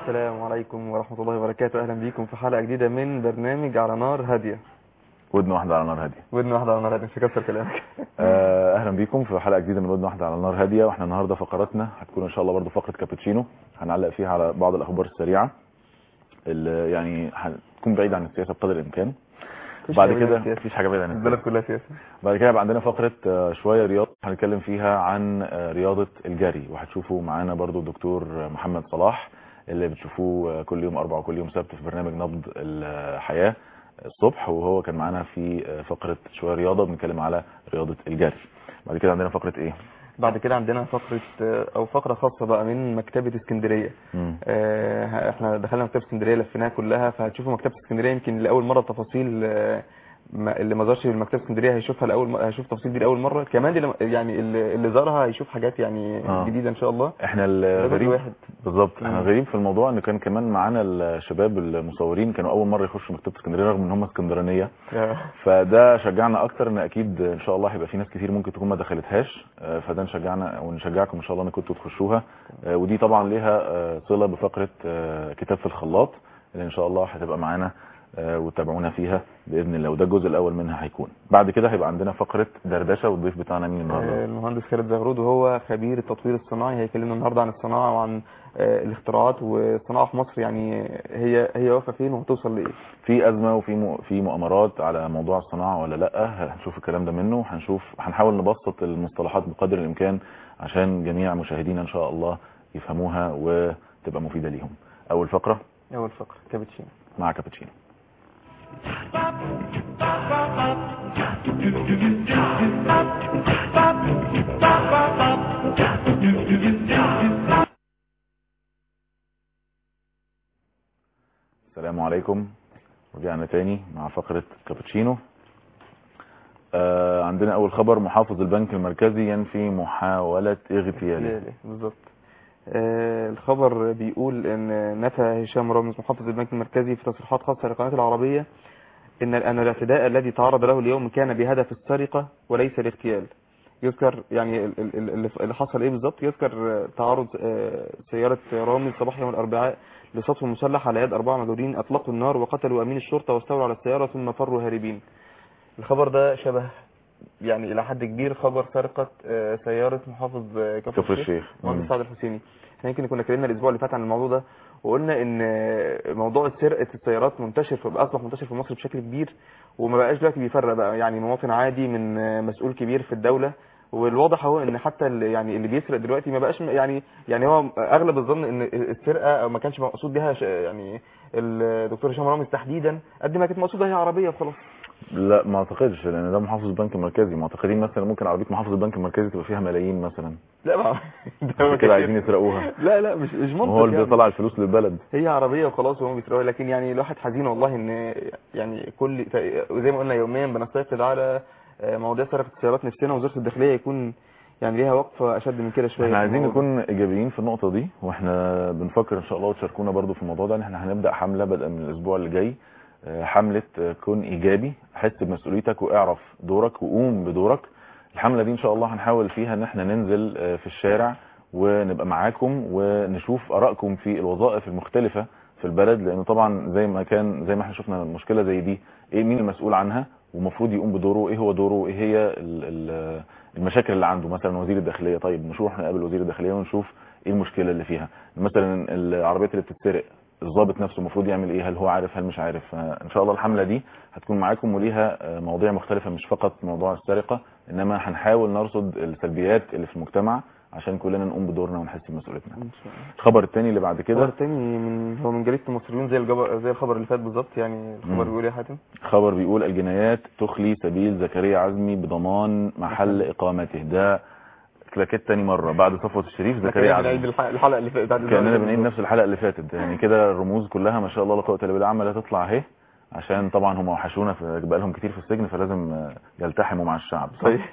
السلام عليكم ورحمة الله وبركاته أهلا بيكم في حلقة جديدة من برنامج على نار هادية ودن واحدة على نار هادية ودن واحدة على نار هادية مش هكسر كلامك آه، اهلا بيكم في حلقة جديدة من ودن واحدة على نار هادية واحنا النهاردة فقراتنا هتكون ان شاء الله برضو فقرة كابتشينو هنعلق فيها على بعض الاخبار السريعة اللي يعني هتكون بعيدة عن السياسة بقدر الامكان مفيش بعد حاجة بعيدة كده عن السياسة. مفيش حاجة بعيدة عن البلد السياسة كلها سياسة بعد كده يبقى عندنا فقرة آه، شوية رياضة هنتكلم فيها عن آه، رياضة الجري وهتشوفوا معانا برضو الدكتور محمد صلاح اللي بتشوفوه آه، كل يوم اربع وكل يوم سبت في برنامج نبض الحياة الصبح وهو كان معانا في آه، فقرة شوية رياضة بنتكلم على رياضة الجري بعد كده عندنا فقرة ايه؟ بعد كده عندنا فقرة أو فقرة خاصة بقى من مكتبة اسكندرية مم. آه، احنا دخلنا مكتبة اسكندرية لفيناها كلها فهتشوفوا مكتبة اسكندرية يمكن لأول مرة تفاصيل آه، ما- اللي ما زارش مكتبة اسكندرية هيشوفها لأول م- هيشوف التفاصيل دي لأول مرة كمان اللي يعني اللي اللي زارها هيشوف حاجات يعني آه. جديدة إن شاء الله احنا ده جزء الغريب واحد بالظبط احنا مم. الغريب في الموضوع ان كان كمان معانا الشباب المصورين كانوا اول مره يخشوا مكتبه اسكندريه رغم ان هم اسكندرانيه آه. فده شجعنا اكتر ان اكيد ان شاء الله هيبقى في ناس كتير ممكن تكون ما دخلتهاش آه، فده نشجعنا ونشجعكم ان شاء الله انكم تخشوها آه، ودي طبعا ليها آه، صله بفقره آه، كتاب في الخلاط اللي ان شاء الله هتبقى معانا آه، وتتابعونا فيها باذن الله وده الجزء الاول منها هيكون بعد كده هيبقى عندنا فقره دردشه والضيف بتاعنا مين آه، النهارده المهندس خالد زغرود وهو خبير التطوير الصناعي هيكلمنا النهارده عن الصناعه وعن آه، الاختراعات والصناعه في مصر يعني هي هي واقفه فين وهتوصل لايه في ازمه وفي م... في مؤامرات على موضوع الصناعه ولا لا هنشوف الكلام ده منه هنشوف هنحاول نبسط المصطلحات بقدر الامكان عشان جميع مشاهدينا ان شاء الله يفهموها وتبقى مفيده ليهم اول فقره اول فقره كابتشينو مع كابتشينو السلام عليكم رجعنا تاني مع فقرة كابتشينو آه عندنا أول خبر محافظ البنك المركزي ينفي محاولة اغتياله اغتياله بالظبط آه، الخبر بيقول ان نفى هشام رامز محافظ البنك المركزي في تصريحات خاصه للقناه العربيه ان ان الاعتداء الذي تعرض له اليوم كان بهدف السرقه وليس الاغتيال يذكر يعني ال- ال- ال- اللي حصل ايه بالظبط يذكر آه، تعرض آه، سياره رامز صباح يوم الاربعاء لصف مسلح على يد اربعه مجهولين اطلقوا النار وقتلوا امين الشرطه واستولوا على السياره ثم فروا هاربين الخبر ده شبه يعني الى حد كبير خبر سرقه آه، سياره محافظ آه، كفر كفر الشيخ الشيخ مهندس مم. سعد الحسيني احنا يمكن كنا اتكلمنا الاسبوع اللي فات عن الموضوع ده وقلنا ان موضوع سرقه السيارات منتشر في اصبح منتشر في مصر بشكل كبير وما بقاش دلوقتي بيفرق بقى يعني مواطن عادي من مسؤول كبير في الدوله والواضح هو ان حتى اللي يعني اللي بيسرق دلوقتي ما بقاش يعني يعني هو اغلب الظن ان السرقه او ما كانش مقصود بيها ش- يعني الدكتور هشام رامز تحديدا قد ما كانت مقصوده هي عربيه وخلاص لا ما اعتقدش لان ده محافظ البنك المركزي معتقدين مثلا ممكن عربيه محافظ البنك المركزي تبقى فيها ملايين مثلا لا ما ده عشان كده عايزين يسرقوها لا لا مش مش منطق وهو اللي يعني. بيطلع الفلوس للبلد هي عربيه وخلاص وهم بيسرقوها لكن يعني الواحد حزين والله ان يعني كل زي ما قلنا يوميا بنستيقظ على آه، مواضيع سرقه السيارات نفسنا وزاره الداخليه يكون يعني ليها وقفه اشد من كده شويه احنا في عايزين الموضوع نكون ايجابيين في النقطه دي واحنا بنفكر ان شاء الله وتشاركونا برضو في الموضوع ده ان احنا هنبدا حمله بدءا من الاسبوع اللي جاي آه، حمله آه، كن ايجابي حس بمسؤوليتك واعرف دورك وقوم بدورك الحمله دي ان شاء الله هنحاول فيها ان احنا ننزل آه، في الشارع ونبقى معاكم ونشوف ارائكم في الوظائف المختلفه في البلد لانه طبعا زي ما كان زي ما احنا شفنا مشكله زي دي ايه مين المسؤول عنها ومفروض يقوم بدوره ايه هو دوره ايه هي ال- ال- المشاكل اللي عنده مثلا وزير الداخليه طيب نروح نقابل وزير الداخليه ونشوف ايه المشكله اللي فيها مثلا العربيات اللي بتتسرق الضابط نفسه المفروض يعمل ايه هل هو عارف هل مش عارف فان شاء الله الحمله دي هتكون معاكم وليها آه، مواضيع مختلفه مش فقط موضوع السرقه انما هنحاول نرصد السلبيات اللي في المجتمع عشان كلنا نقوم بدورنا ونحس بمسؤوليتنا ان شاء الله الخبر الثاني اللي بعد الخبر كده التاني من هو من جريده المصريين زي الجبر زي الخبر اللي فات بالظبط يعني الخبر مم. بيقول ايه يا حاتم خبر بيقول الجنايات تخلي سبيل زكريا عزمي بضمان محل اقامته ده كلاكيت تاني مره بعد صفوه الشريف زكريا بنعيد عزمي الح- الحلقه اللي فاتت بتاعت الأسبوع كاننا اللي فات بنعيد نفس الحلقه اللي فاتت يعني كده الرموز كلها ما شاء الله لا قوه الا بالله عماله تطلع اهي عشان طبعا هم وحشونا في بقالهم كتير في السجن فلازم آه، يلتحموا مع الشعب صح؟ طيب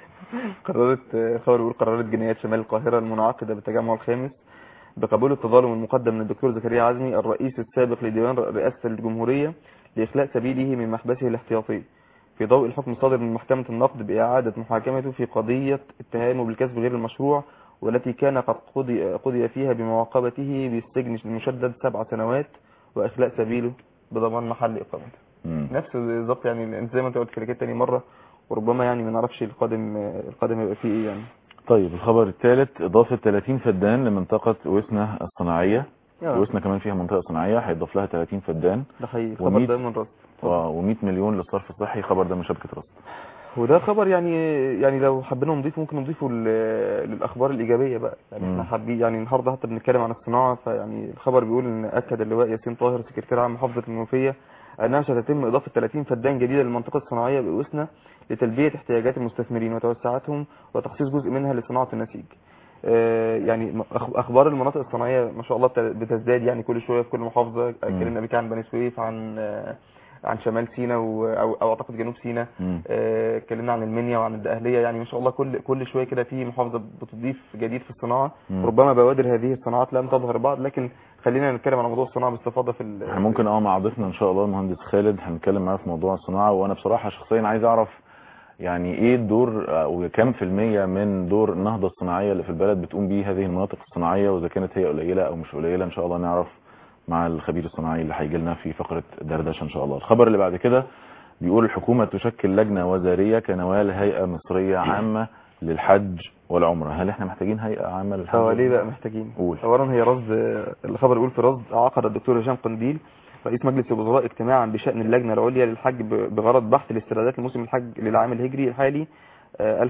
قررت خبر بيقول قررت جنايات شمال القاهرة المنعقدة بالتجمع الخامس بقبول التظالم المقدم من الدكتور زكريا عزمي الرئيس السابق لديوان رئاسة الجمهورية لإخلاء سبيله من محبسه الاحتياطي في ضوء الحكم الصادر من محكمة النقد بإعادة محاكمته في قضية اتهامه بالكسب غير المشروع والتي كان قد قضي, قضي فيها بمعاقبته بالسجن المشدد سبع سنوات وإخلاء سبيله بضمان محل إقامته مم. نفس بالظبط يعني انت زي ما انت قلت كده تاني مرة وربما يعني ما نعرفش القادم القادم هيبقى فيه ايه يعني طيب الخبر الثالث إضافة 30 فدان لمنطقة وسنة الصناعية يا وسنة كمان فيها منطقة صناعية هيضاف لها 30 فدان ده حقيقي الخبر وميت- ده من رصد و100 مليون للصرف الصحي خبر ده من شبكة رصد وده خبر يعني يعني لو حبينا نضيفه ممكن نضيفه ل- للاخبار الايجابيه بقى يعني مم. احنا حابين يعني النهارده حتى بنتكلم عن الصناعه فيعني الخبر بيقول ان اكد اللواء ياسين طاهر سكرتير عام محافظه المنوفيه انها ستتم اضافه 30 فدان جديده للمنطقه الصناعيه بأوسنا لتلبيه احتياجات المستثمرين وتوسعاتهم وتخصيص جزء منها لصناعه النسيج آه، يعني م- أخ- اخبار المناطق الصناعيه ما شاء الله بت- بتزداد يعني كل شويه في كل محافظه اتكلمنا قبل كده عن بني سويف عن آه، عن شمال سيناء و- او او اعتقد جنوب سيناء مم. آه، اتكلمنا عن المنيا وعن الدقهليه يعني ما شاء الله كل كل شويه كده في محافظه بتضيف جديد في الصناعه مم. ربما بوادر هذه الصناعات لم تظهر بعد لكن خلينا نتكلم عن موضوع الصناعه باستفاضه في ال- احنا ممكن اه مع ضيفنا ان شاء الله المهندس خالد هنتكلم معاه في موضوع الصناعه وانا بصراحه شخصيا عايز اعرف يعني ايه الدور او كم في المية من دور النهضه الصناعيه اللي في البلد بتقوم بيه هذه المناطق الصناعيه واذا كانت هي قليله او مش قليله ان شاء الله نعرف مع الخبير الصناعي اللي هيجي لنا في فقره دردشه ان شاء الله الخبر اللي بعد كده بيقول الحكومه تشكل لجنه وزاريه كنوال هيئه مصريه عامه للحج والعمره هل احنا محتاجين هيئه عامه للحج هو ليه والعمرة؟ بقى محتاجين قول. اولا هي رصد الخبر يقول في رصد عقد الدكتور هشام قنديل رئيس مجلس الوزراء اجتماعا بشأن اللجنة العليا للحج ب- بغرض بحث الاستعدادات لموسم الحج للعام الهجري الحالي آه،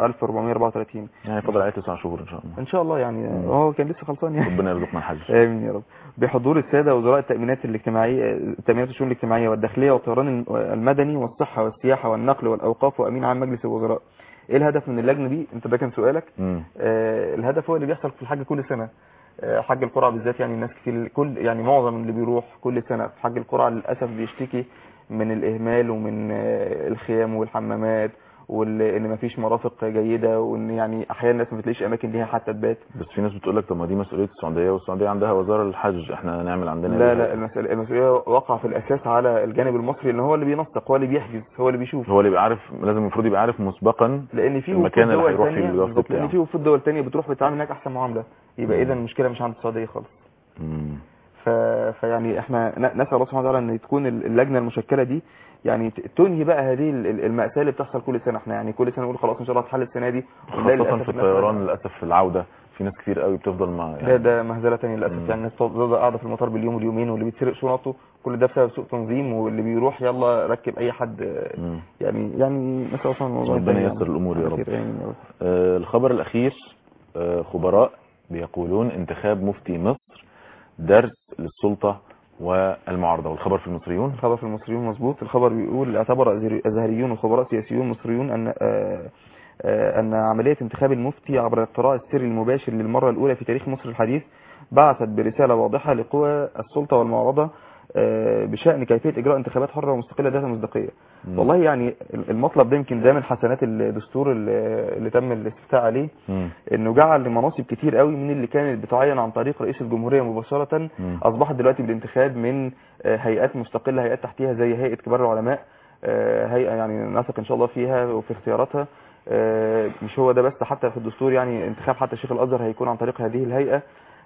1434 يعني فاضل عليه تسع شهور ان شاء الله ان شاء الله يعني مم. هو كان لسه خلصان يعني ربنا يرزقنا الحج امين يا رب بحضور الساده وزراء التامينات الاجتماعيه التامينات الشؤون الاجتماعيه والداخليه والطيران المدني والصحه والسياحه والنقل والاوقاف وامين عام مجلس الوزراء ايه الهدف من اللجنه دي انت ده كان سؤالك مم. آه الهدف هو اللي بيحصل في الحج كل سنه آه حج القرعه بالذات يعني الناس كتير كل يعني معظم اللي بيروح كل سنه في حج القرعه للاسف بيشتكي من الاهمال ومن آه الخيام والحمامات وان مفيش مرافق جيده وان يعني احيانا الناس ما بتلاقيش اماكن ليها حتى تبات بس في ناس بتقول لك طب ما دي مسؤوليه السعوديه والسعوديه عندها وزاره الحج احنا نعمل عندنا لا إيه؟ لا المسألة, المسؤولية واقع في الأساس على الجانب المصري لأن هو اللي بينسق هو اللي بيحجز هو اللي بيشوف هو اللي يبقى عارف لازم المفروض يبقى عارف مسبقا لأن في المكان وفود اللي دول هيروح فيه تانية الوفد بالظبط، لأن بتاعه. في وفود دول تانية بتروح بتعامل هناك أحسن معاملة يبقى مم. إذا المشكلة مش عند السعودية خالص مم. ف... فيعني احنا ن- نسأل الله سبحانه وتعالى ان تكون ال- اللجنة المشكلة دي يعني ت- تنهي بقى هذه ال- ال- المأساة اللي بتحصل كل سنة احنا يعني كل سنة نقول خلاص ان شاء الله هتحل السنة دي ونلاقي خاصه للأسف في الناس الطيران راجعة. للاسف في العوده في ناس كتير قوي بتفضل ما ده يعني ده مهزله تانية مم. للاسف يعني الناس بتفضل قاعده في المطار باليوم واليومين واللي بيتسرق شنطه كل ده بسبب سوء تنظيم واللي بيروح يلا ركب اي حد مم. يعني يعني نسال الله سبحانه وتعالى ربنا يعني. ييسر الأمور يا على رب. خير، آمين يا رب. آه الخبر الاخير آه خبراء بيقولون انتخاب مفتي مصر درس للسلطه والمعارضه والخبر في المصريون الخبر في المصريون مظبوط الخبر بيقول اعتبر أزهري- ازهريون وخبراء سياسيون مصريون ان آه، آه، ان عمليه انتخاب المفتي عبر الاقتراع السري المباشر للمره الاولى في تاريخ مصر الحديث بعثت برساله واضحه لقوى السلطه والمعارضه آه، بشان كيفيه اجراء انتخابات حره ومستقله ذات مصداقيه مم. والله يعني المطلب ده يمكن ده من حسنات الدستور اللي اللي تم الاستفتاء عليه مم. انه جعل مناصب كتير قوي من اللي كانت بتعين عن طريق رئيس الجمهوريه مباشره مم. اصبحت دلوقتي بالانتخاب من آه، هيئات مستقله هيئات تحتيها زي هيئه كبار العلماء آه، هيئه يعني نثق ان شاء الله فيها وفي اختياراتها آه، مش هو ده بس حتى في الدستور يعني انتخاب حتى شيخ الازهر هيكون عن طريق هذه الهيئه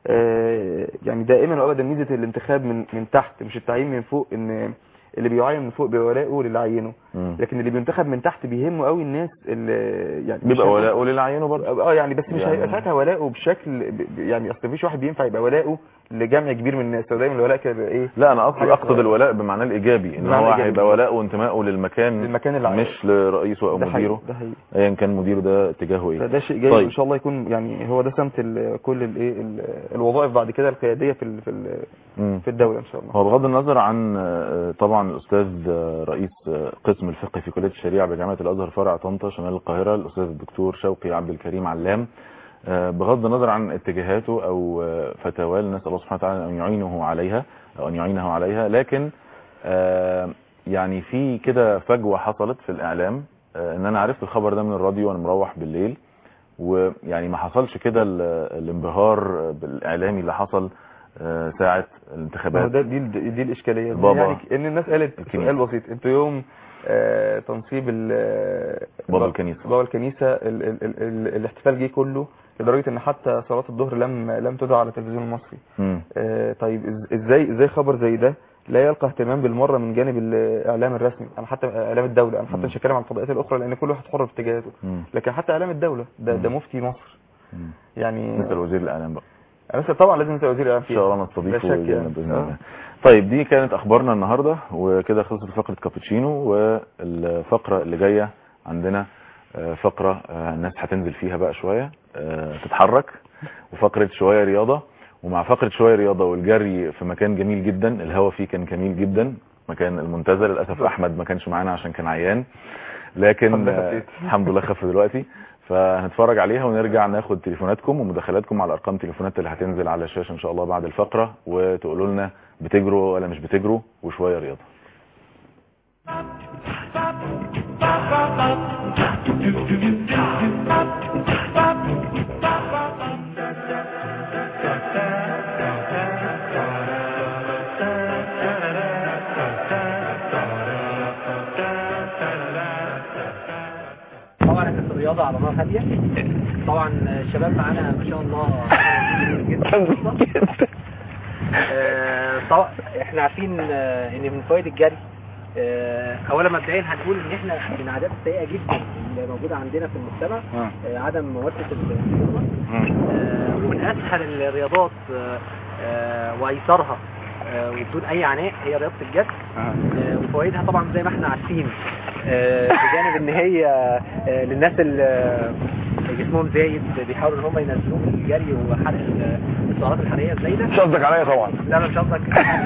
آه، يعني دائما وابدا ميزه الانتخاب من من تحت مش التعيين من فوق ان اللي بيعين من فوق بيبقى ولاؤه للي عينه مم. لكن اللي بينتخب من تحت بيهمه قوي الناس اللي يعني مش بيبقى هيكون- ولاء وللي عينه برضه اه يعني بس مش يعني- هيبقى ساعتها ولاؤه بشكل ب- ب- يعني اصل مفيش واحد بينفع يبقى ولاؤه لجمع كبير من الناس هو دايما الولاء كده بيبقى ايه لا انا اقصد حاجة اقصد صغيرة. الولاء بمعناه الايجابي ان بمعنى هو إيجابي هيبقى بالظبط. ولاءه وانتمائه للمكان للمكان اللي مش لرئيسه او ده حقيقي مديره ده حقيقي ايا كان مديره ده اتجاهه ايه فده شيء جيد طيب. ان شاء الله يكون يعني هو ده سمت ال- كل الايه ال- الوظائف بعد كده القياديه في ال- في ال- مم. في الدوله ان شاء الله هو بغض النظر عن آه، طبعا الاستاذ آه، رئيس آه، قسم الفقه في كليه الشريعه بجامعه الازهر فرع طنطا شمال القاهره الاستاذ الدكتور شوقي عبد الكريم علام آه، بغض النظر عن اتجاهاته او آه، فتاواه نسال الله سبحانه وتعالى ان يعينه عليها او ان يعينه عليها لكن آه، يعني في كده فجوه حصلت في الاعلام آه، ان انا عرفت الخبر ده من الراديو وانا مروح بالليل ويعني ما حصلش كده ال- الانبهار بالاعلامي اللي حصل آه، ساعه ما هو الانتخابات ده دي ال- دي الاشكاليه إن بابا يعني ان الناس قالت الكنيسة. سؤال بسيط انتوا يوم آه، تنصيب ال- بابا الكنيسة. بابا الكنيسه ال ال ال ال الاحتفال جه كله لدرجه ان حتى صلاه الظهر لم لم تذاع على التلفزيون المصري مم. آه، طيب إز- ازاي ازاي خبر زي ده لا يلقى اهتمام بالمره من جانب الاعلام الرسمي انا حتى اعلام الدوله انا حتى مم. مش هتكلم عن الفضائيات الاخرى لان كل واحد حر في اتجاهاته مم. لكن حتى اعلام الدوله ده ده مم. مفتي مصر مم. يعني مثل وزير الاعلام بقى أنا لسه طبعا لازم تبقى وزير الاعلام ان شاء الله لا نستضيفه شك ويجينا يعني. باذن آه. الله طيب دي كانت اخبارنا النهارده وكده خلصت فقره كابتشينو والفقره اللي جايه عندنا آه، فقره آه، الناس هتنزل فيها بقى شويه آه، تتحرك وفقره شويه رياضه ومع فقره شويه رياضه والجري في مكان جميل جدا الهواء فيه كان جميل جدا مكان المنتزه للاسف احمد ما كانش معانا عشان كان عيان لكن الحمد لله آه، خفيت. الحمد لله خف دلوقتي فهنتفرج عليها ونرجع ناخد تليفوناتكم ومداخلاتكم على ارقام تليفونات اللي هتنزل على الشاشه ان شاء الله بعد الفقره وتقولوا لنا بتجروا ولا مش بتجروا وشويه رياضه طبعا احنا في الرياضه على نار هاديه طبعا الشباب معانا ما شاء الله جدا آه، طبعا احنا عارفين آه، ان من فوائد الجري آه، اولا مبدئيا هنقول ان احنا من العادات السيئه جدا اللي موجوده عندنا في المجتمع آه، عدم ممارسه الرياضه آه، ومن اسهل الرياضات آه، آه، وايسرها آه، وبدون اي عناء هي رياضه الجري آه، وفوائدها طبعا زي ما احنا عارفين آه، بجانب ان هي آه، للناس اللي جسمهم زايد بيحاولوا ان هم ينزلوه من الجري وحرق ال- السعرات الحراريه الزايده مش قصدك عليا طبعا لا لا مش قصدك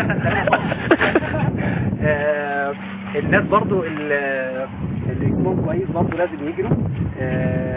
آه، الناس برضو اللي اللي جسمهم كويس برضو لازم يجروا آه،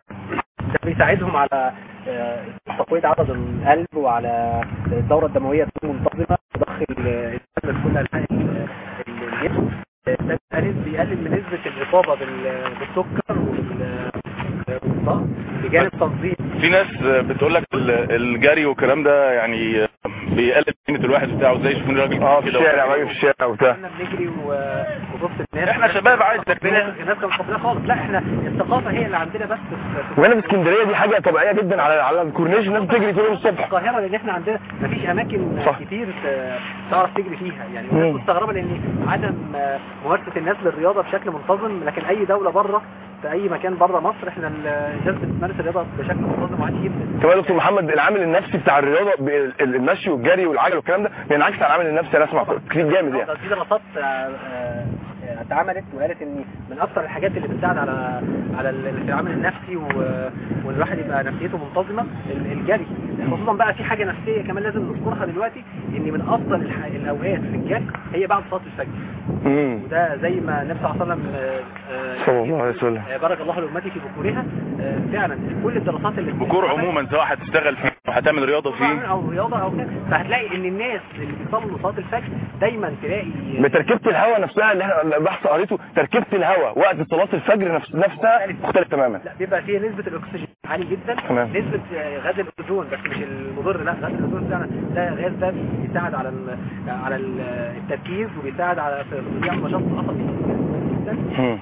ده بيساعدهم على آه، تقوية عدد القلب وعلى الدورة الدموية تكون منتظمة ضخ ال- الدم في كل أنحاء ال- ال- الجسم آه، ده بيقلل بيقلل من نسبة الإصابة بال- بالسكر وال- والضغط بجانب تنظيم في ناس بتقول لك الجري والكلام ده يعني بيقلل قيمه الواحد بتاعه ازاي يشوفوني راجل اه في كده الشارع وبتاع. باجي في الشارع وبتاع احنا بنجري و- وبص الناس احنا شباب عادي الناس الناس كانت متقبلة خالص لا احنا الثقافة هي اللي عندنا بس في- في وهنا في اسكندريه دي حاجه طبيعيه جدا على على الكورنيش الناس بتجري كل يوم الصبح القاهرة لان احنا عندنا مفيش اماكن صح. كتير ت- تعرف تجري فيها يعني مم. الناس مستغربة لان عدم آه، ممارسة الناس للرياضة بشكل منتظم لكن اي دولة بره في اي مكان بره مصر احنا ال- الناس بتمارس الرياضة بشكل منتظم وعادي جدا كمان يا دكتور محمد العامل النفسي بتاع الرياضه ب- ال- المشي والجري والعجل والكلام ده بينعكس على العامل النفسي انا اسمع كتير جامد يعني ده في دراسات آه، آه، آه، اتعملت وقالت ان من اكثر الحاجات اللي بتساعد على على ال- العامل النفسي و- وان الواحد يبقى نفسيته منتظمه ال- الجري خصوصا بقى في حاجه نفسيه كمان لازم نذكرها دلوقتي ان من افضل الح- الاوقات في الجري هي بعد صلاه الفجر امم وده زي ما النبي صلى الله عليه وسلم آه، آه، صلى الله عليه وسلم. آه، بارك الله لامتي في بكورها آه، فعلا كل الدراسات اللي بكور عموما سواء هتشتغل فيه او هتعمل رياضه فيه او رياضه او كده فهتلاقي ان الناس اللي بيصلوا صلاه الفجر دايما تلاقي بتركيبه الهواء نفسها اللي احنا بحث قريته تركيبه الهواء وقت صلاه الفجر نفس نفسها مختلف تماما لا بيبقى فيه نسبة الأكسجين عالي جدا تمام. نسبة آه، غاز الأوزون بس مش المضر لا غاز الأوزون فعلا ده غاز ده بيساعد على ال- على ال- التركيز وبيساعد على في تضييع النشاط العصبي جدا مم.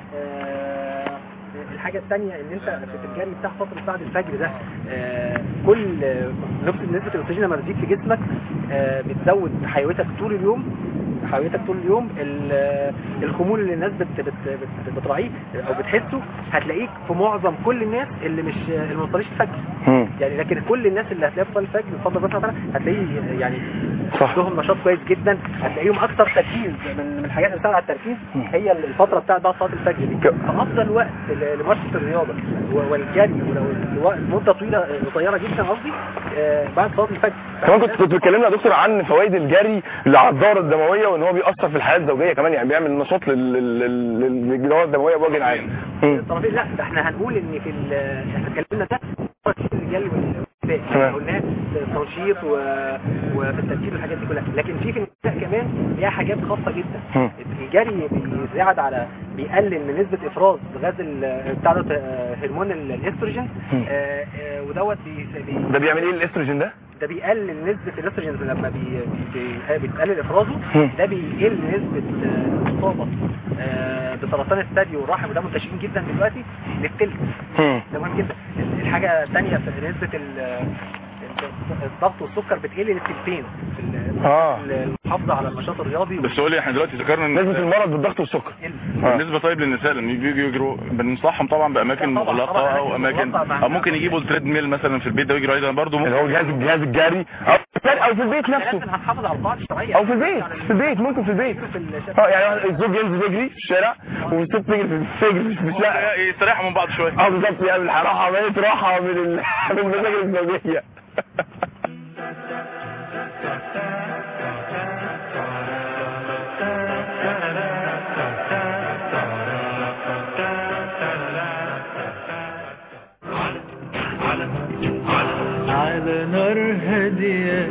آه، الحاجة الثانية ان انت في الجري بتاع فترة بعد الفجر ده آه، كل آه، نسبة نسبة الأكسجين لما بتزيد في جسمك آه، بتزود حيويتك طول اليوم حيويتك طول اليوم ال- الخمول اللي الناس بت بت بت بتراعيه او بتحسه هتلاقيك في معظم كل الناس اللي مش اللي ما بتصليش الفجر مم. يعني لكن كل الناس اللي هتلاقيها بتصلي الفجر بفضل الله سبحانه وتعالى هتلاقيه يعني صح. عندهم نشاط كويس جدا هتلاقيهم اكثر تركيز من من الحاجات اللي بتساعد على التركيز هي الفتره بتاعت بعد صلاه الفجر دي ك- فافضل وقت ل- لممارسه الرياضه و- والجري ولو الوقت مده طويله قصيره جدا قصدي آه، بعد صلاه الفجر كمان كنت كنت بتكلمنا يا دكتور عن فوائد الجري اللي على الدوره الدمويه وان هو بيأثر في الحياه الزوجيه كمان يعني بيعمل نشاط لل- لل- لل- للدوره الدمويه بوجه عام مم. الطرفين لا ده احنا هنقول ان في ال- احنا اتكلمنا ده في الرجال والنساء تمام. قلناه التنشيط و... وفي التركيز والحاجات دي كلها لكن في في النساء كمان ليها حاجات خاصه جدا مم. الجري بيساعد على بيقلل من نسبه افراز غاز ال- بتاع ده آه، هرمون ال- الاستروجين مم. آه، آه، ودوت بي... بي... ده بيعمل ايه الاستروجين ده؟ ده بيقلل نسبة الاستروجين لما بي... بي... بيتقلل افرازه مم. ده بيقل نسبة آه، الاصابة آه، بسرطان الثدي والرحم وده منتشرين جدا دلوقتي للتلت مم. ده مهم جدا ال- الحاجه الثانيه في نسبه ال- الضغط والسكر بتقل للتلتين في ال- اه المحافظه على النشاط الرياضي بس قول لي احنا دلوقتي ذكرنا ان نسبة المرض بالضغط والسكر وبتقل. آه. بالنسبه طيب للنساء لما بيجوا يجروا بننصحهم طبعا باماكن طبعاً، مغلقه طبعاً، او أماكن اماكن مغلقة مع- او ممكن يجيبوا التريد ميل مثلا في البيت ده ويجروا ايضا برضه اللي ممكن هو جهاز الجهاز الجري او او في البيت لازم نفسه هنحافظ على القواعد الشرعيه او في البيت في البيت ممكن في البيت في الشارع. اه يعني الزوج ينزل يجري في الشارع والست تجري في تجري في الشارع يستريحوا من بعض شويه اه بالظبط يعني راحه عمليه راحه من ال... من المشاكل الزوجيه على نار هادية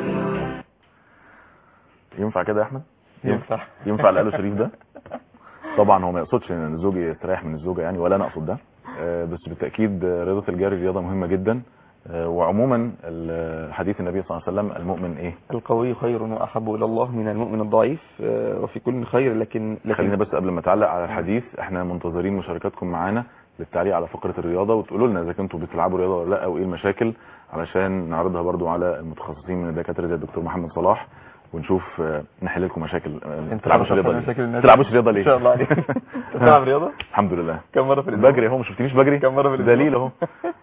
ينفع كده يا احمد ينفع ينفع اللي قاله شريف ده طبعا هو ما يقصدش ان الزوج يستريح من الزوجه يعني ولا انا اقصد ده آه، بس بالتاكيد آه، رياضه الجري رياضه مهمه جدا آه، وعموما ال- حديث النبي صلى الله عليه وسلم المؤمن ايه القوي خير واحب الى الله من المؤمن الضعيف آه، وفي كل خير لكن خلينا لكن بس قبل ما تعلق على الحديث احنا منتظرين مشاركاتكم معانا للتعليق على فقره الرياضه وتقولوا لنا اذا كنتوا بتلعبوا رياضه ولا لا او ايه المشاكل علشان نعرضها برضو على المتخصصين من الدكاتره زي الدكتور محمد صلاح ونشوف آه، نحل لكم مشاكل آه، ما انت تلعبوش تعرف رياضه مشاكل ليه الناس تلعبوش رياضه ليه ان شاء الله عليك بتلعب رياضه الحمد لله كم مره في الاسبوع بجري اهو ما شفتنيش بجري كم مره في الاسبوع دليل اهو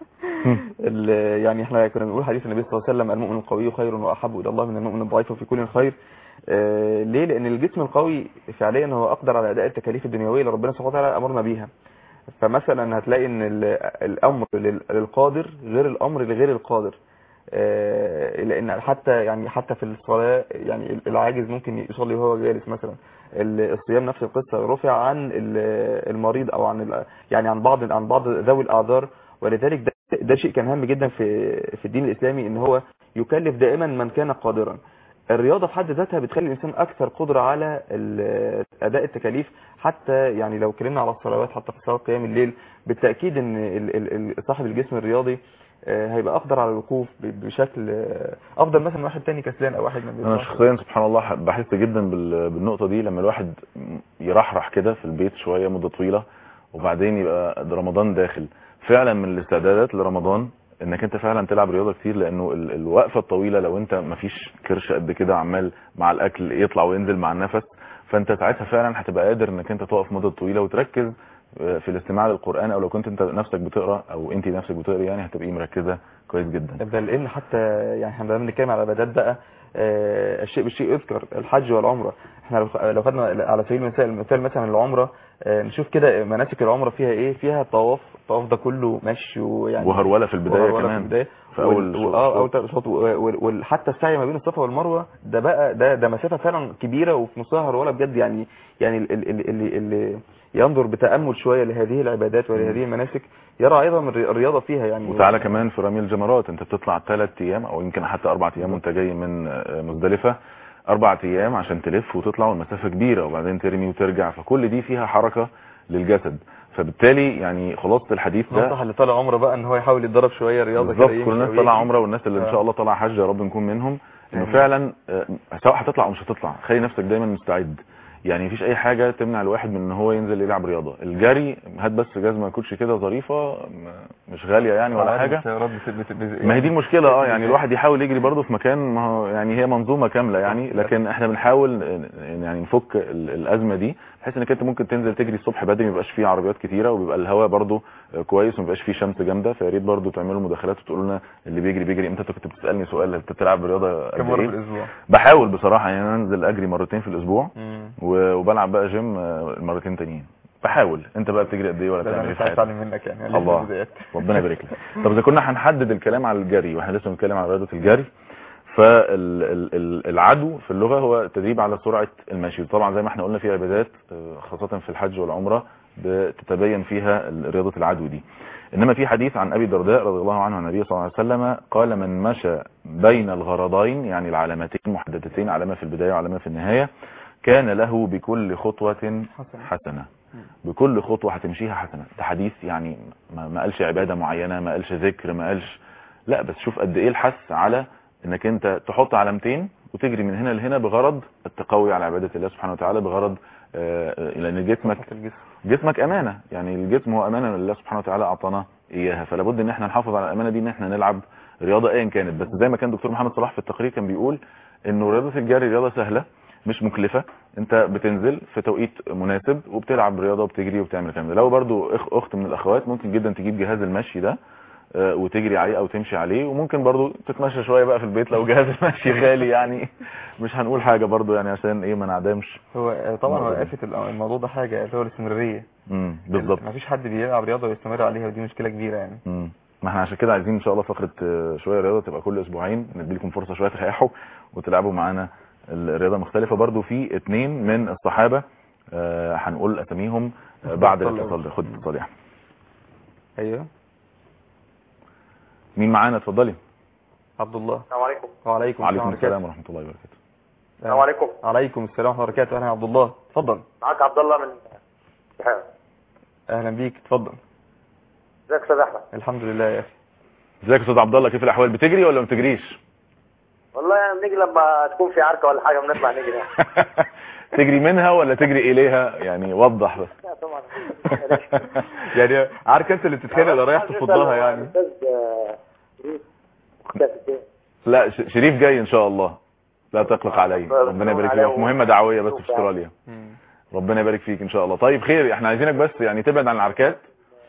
ال- يعني احنا كنا بنقول حديث النبي صلى الله عليه وسلم المؤمن القوي خير واحب الى الله من المؤمن الضعيف وفي كل خير آه، ليه لان الجسم القوي فعليا هو اقدر على اداء التكاليف الدنيويه اللي ربنا سبحانه وتعالى امرنا بيها فمثلا هتلاقي ان ال- الامر لل- للقادر غير الامر لغير القادر آه، لان حتى يعني حتى في الصلاه يعني العاجز ممكن يصلي وهو جالس مثلا ال- الصيام نفس القصه رفع عن ال- المريض او عن ال- يعني عن بعض عن بعض ذوي الاعذار ولذلك ده, ده شيء كان هام جدا في في الدين الاسلامي ان هو يكلف دائما من كان قادرا الرياضه في حد ذاتها بتخلي الانسان اكثر قدره على ال- اداء التكاليف حتى يعني لو اتكلمنا على الصلوات حتى في صلاه قيام الليل بالتاكيد ان ال- ال- ال- صاحب الجسم الرياضي آه، هيبقى اقدر على الوقوف ب- بشكل آه، افضل مثلا من واحد تاني كسلان او واحد ما انا بيطلعش. شخصيا سبحان الله بحس جدا بال- بالنقطه دي لما الواحد يرحرح كده في البيت شويه مده طويله وبعدين يبقى ده رمضان داخل فعلا من الاستعدادات لرمضان انك انت فعلا تلعب رياضه كتير لانه ال- الوقفه الطويله لو انت مفيش كرش قد كده عمال مع الاكل يطلع وينزل مع النفس فانت ساعتها فعلا هتبقى قادر انك انت تقف مده طويله وتركز آه، في الاستماع للقران او لو كنت انت نفسك بتقرا او انت نفسك بتقري يعني هتبقي مركزه كويس جدا ده لان حتى يعني احنا لما بنتكلم على العبادات بقى آه، الشيء بالشيء يذكر الحج والعمره احنا لو لو خدنا على سبيل المثال مثال مثلا العمره آه، نشوف كده مناسك العمره فيها ايه فيها طواف الطواف ده كله مشي ويعني وهروله في البدايه وهرولة كمان في البدايه في أول وال- شوط- اه شوط. اول شوط وحتى السعي ما بين الصفا والمروه ده بقى ده ده مسافه فعلا كبيره وفي نصها هروله بجد يعني يعني ال- ال- ال- اللي اللي ينظر بتامل شويه لهذه العبادات ولهذه المناسك يرى عظم الري- الرياضه فيها يعني وتعالى كمان في رمي الجمرات انت بتطلع ثلاث ايام او يمكن حتى اربع ايام وانت جاي من آه، مزدلفه اربع ايام عشان تلف وتطلع والمسافه كبيره وبعدين ترمي وترجع فكل دي فيها حركه للجسد فبالتالي يعني خلاصه الحديث ده ننصح اللي طالع عمره بقى ان هو يحاول يتدرب شويه رياضه بالظبط يمشي كل الناس أو طالعه يجري. عمره والناس اللي ان آه. شاء الله طالعه حج يا رب نكون منهم انه آمين. فعلا آه، سواء هتطلع او مش هتطلع خلي نفسك دايما مستعد يعني مفيش اي حاجه تمنع الواحد من ان هو ينزل يلعب رياضه الجري هات بس جزمه كوتشي كده ظريفه م- مش غاليه يعني ولا عادي حاجه السيارات بت- بت- بت- ما هي دي المشكلة اه يعني الواحد يحاول يجري برضه في مكان ما هو يعني هي منظومة كاملة يعني لكن احنا بنحاول ن- يعني نفك ال- الأزمة دي بحيث انك انت ممكن تنزل تجري الصبح بدري ما يبقاش فيه عربيات كتيرة وبيبقى الهواء برضه كويس وما يبقاش فيه شمس جامدة فيا ريت برضه تعملوا مداخلات وتقولوا لنا اللي بيجري بيجري امتى انت كنت بتسألني سؤال انت بتلعب رياضة كم قد مره في ايه الاسبوع بحاول بصراحة يعني انا انزل اجري مرتين في الاسبوع مم. و- وبلعب بقى جيم آه، المرتين تانيين بحاول انت بقى بتجري قد ايه ولا لا، بتعمل انا ايه مش في عايز حياتك اتعلم منك يعني أنا الله. لسه بدايات. ربنا يبارك لك طب اذا كنا هنحدد الكلام على الجري واحنا لسه بنتكلم على رياضه الجري فالعدو في اللغه هو التدريب على سرعه المشي طبعا زي ما احنا قلنا في عبادات آه، خاصه في الحج والعمره بتتبين فيها ال- رياضه العدو دي انما في حديث عن ابي الدرداء رضي الله عنه عن النبي صلى الله عليه وسلم قال من مشى بين الغرضين يعني العلامتين المحددتين علامه في البدايه وعلامه في النهايه كان له بكل خطوه حسن. حسنه بكل خطوه هتمشيها حسنه ده حديث يعني ما ما قالش عباده معينه ما قالش ذكر ما قالش لا بس شوف قد ايه الحث على انك انت تحط علامتين وتجري من هنا لهنا بغرض التقوي على عباده الله سبحانه وتعالى بغرض آه، لان جسمك صحة الجسم جسمك امانه يعني الجسم هو امانه لله سبحانه وتعالى اعطانا اياها فلا بد ان احنا نحافظ على الامانه دي ان احنا نلعب رياضه ايا كانت بس زي ما كان دكتور محمد صلاح في التقرير كان بيقول انه رياضه الجري رياضه سهله مش مكلفه انت بتنزل في توقيت مناسب وبتلعب رياضه وبتجري وبتعمل الكلام ده لو برضو اخ اخت من الاخوات ممكن جدا تجيب جهاز المشي ده آه، وتجري عليه او تمشي عليه وممكن برضو تتمشى شويه بقى في البيت لو جهاز المشي غالي يعني مش هنقول حاجه برضو يعني عشان ايه ما نعدمش هو آه، طبعا هو الموضوع ده. آفة ال- الموضوع ده حاجة اللي هو الاستمرارية امم بالظبط مفيش حد بيلعب رياضة ويستمر عليها ودي مشكلة كبيرة يعني مم. ما احنا عشان كده عايزين ان شاء الله فقره آه، شويه رياضه تبقى كل اسبوعين ندي لكم فرصه شويه تريحوا وتلعبوا معانا الرياضه مختلفه برضو في اتنين من الصحابه آه، هنقول اساميهم آه، بعد اتصال الاتصال ده الأول. خد الاتصال يا أحمد. ايوه مين معانا اتفضلي عبد الله السلام عليكم وعليكم وعليكم ورحمة الله السلام ورحمه الله وبركاته السلام عليكم عليكم السلام ورحمة الله وبركاته اهلا يا عبد الله اتفضل معاك عبد الله من بحيرة اهلا بيك اتفضل ازيك يا استاذ احمد الحمد لله يا اخي ازيك يا استاذ عبد الله كيف الاحوال بتجري ولا ما بتجريش والله يعني بنيجي لما تكون في عركه ولا حاجه بنطلع نجري تجري منها ولا تجري اليها يعني وضح بس لا طبعا يعني عارف انت اللي بتتخانق ولا رايح تفضها يعني استاذ آه، شريف كيف الدنيا؟ لا ش- شريف جاي ان شاء الله لا تقلق علي ربنا يبارك فيك في مهمه دعويه بس في استراليا مم. ربنا يبارك فيك ان شاء الله طيب خير احنا عايزينك بس يعني تبعد عن العركات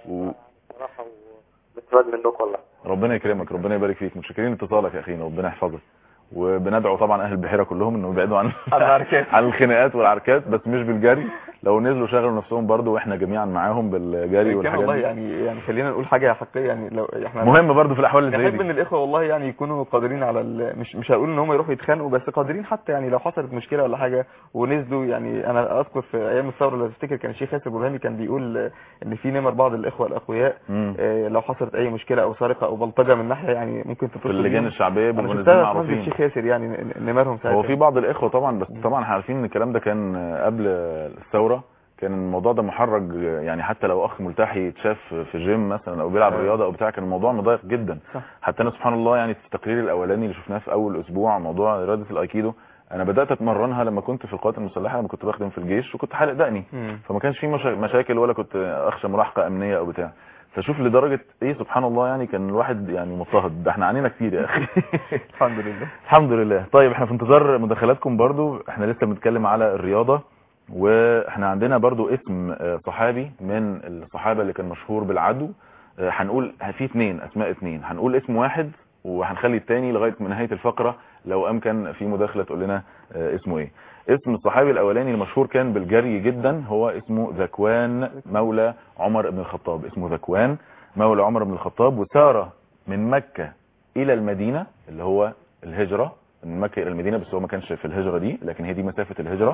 صراحه بستفاد منك والله وربنا يكرمك ربنا يبارك فيك متشكرين اتصالك يا اخينا ربنا يحفظك وبندعو طبعا اهل البحيره كلهم انهم يبعدوا عن عن العركات. عن الخناقات والعركات بس مش بالجري لو نزلوا شغلوا نفسهم برضو واحنا جميعا معاهم بالجري كان والحاجات والله دي يعني يعني خلينا نقول حاجة حقيقية يعني لو احنا مهم برضو في الاحوال اللي زي نحب ان دي الاخوه والله يعني يكونوا قادرين على ال... مش مش هقول ان هم يروحوا يتخانقوا بس قادرين حتى يعني لو حصلت مشكله ولا حاجه ونزلوا يعني انا اذكر في ايام الثوره لو تفتكر كان الشيخ ياسر برهامي كان بيقول آه، ان في نمر بعض الاخوه الاقوياء مم. آه، لو حصلت اي مشكله او سرقه او بلطجه من ناحيه يعني ممكن تتصل في اللجان بيهم. الشعبيه انا بالمناسبين شفتها في مسجد معروفين الشيخ ياسر يعني ن- نمرهم ساعتها هو في بعض الاخوه طبعا بس طبعا احنا عارفين ان الكلام ده كان قبل الثوره كان الموضوع ده محرج يعني حتى لو اخ ملتحي يتشاف في جيم مثلا او بيلعب آه. رياضه او بتاع كان الموضوع مضايق جدا صح. حتى انا سبحان الله يعني في التقرير الاولاني اللي شفناه في اول اسبوع موضوع رياضه الايكيدو انا بدات اتمرنها لما كنت في القوات المسلحه لما كنت بخدم في الجيش وكنت حالق دقني مم. فما كانش في مشا- مشاكل ولا كنت اخشى ملاحقه امنيه او بتاع فشوف لدرجه ايه سبحان الله يعني كان الواحد يعني مضطهد ده احنا عنينا كتير يا اخي الحمد لله الحمد لله طيب احنا في انتظار مداخلاتكم برضو احنا لسه بنتكلم على الرياضة واحنا عندنا برضو اسم آه، صحابي من الصحابة اللي كان مشهور بالعدو آه، هنقول في اتنين اسماء اتنين هنقول اسم واحد وهنخلي التاني لغاية من نهاية الفقرة لو امكن في مداخلة تقول لنا آه، اسمه ايه اسم الصحابي الاولاني المشهور كان بالجري جدا هو اسمه ذكوان مولى عمر بن الخطاب اسمه ذكوان مولى عمر بن الخطاب وسار من مكة الى المدينة اللي هو الهجرة من مكة الى المدينة بس هو ما كانش في الهجرة دي لكن هي دي مسافة الهجرة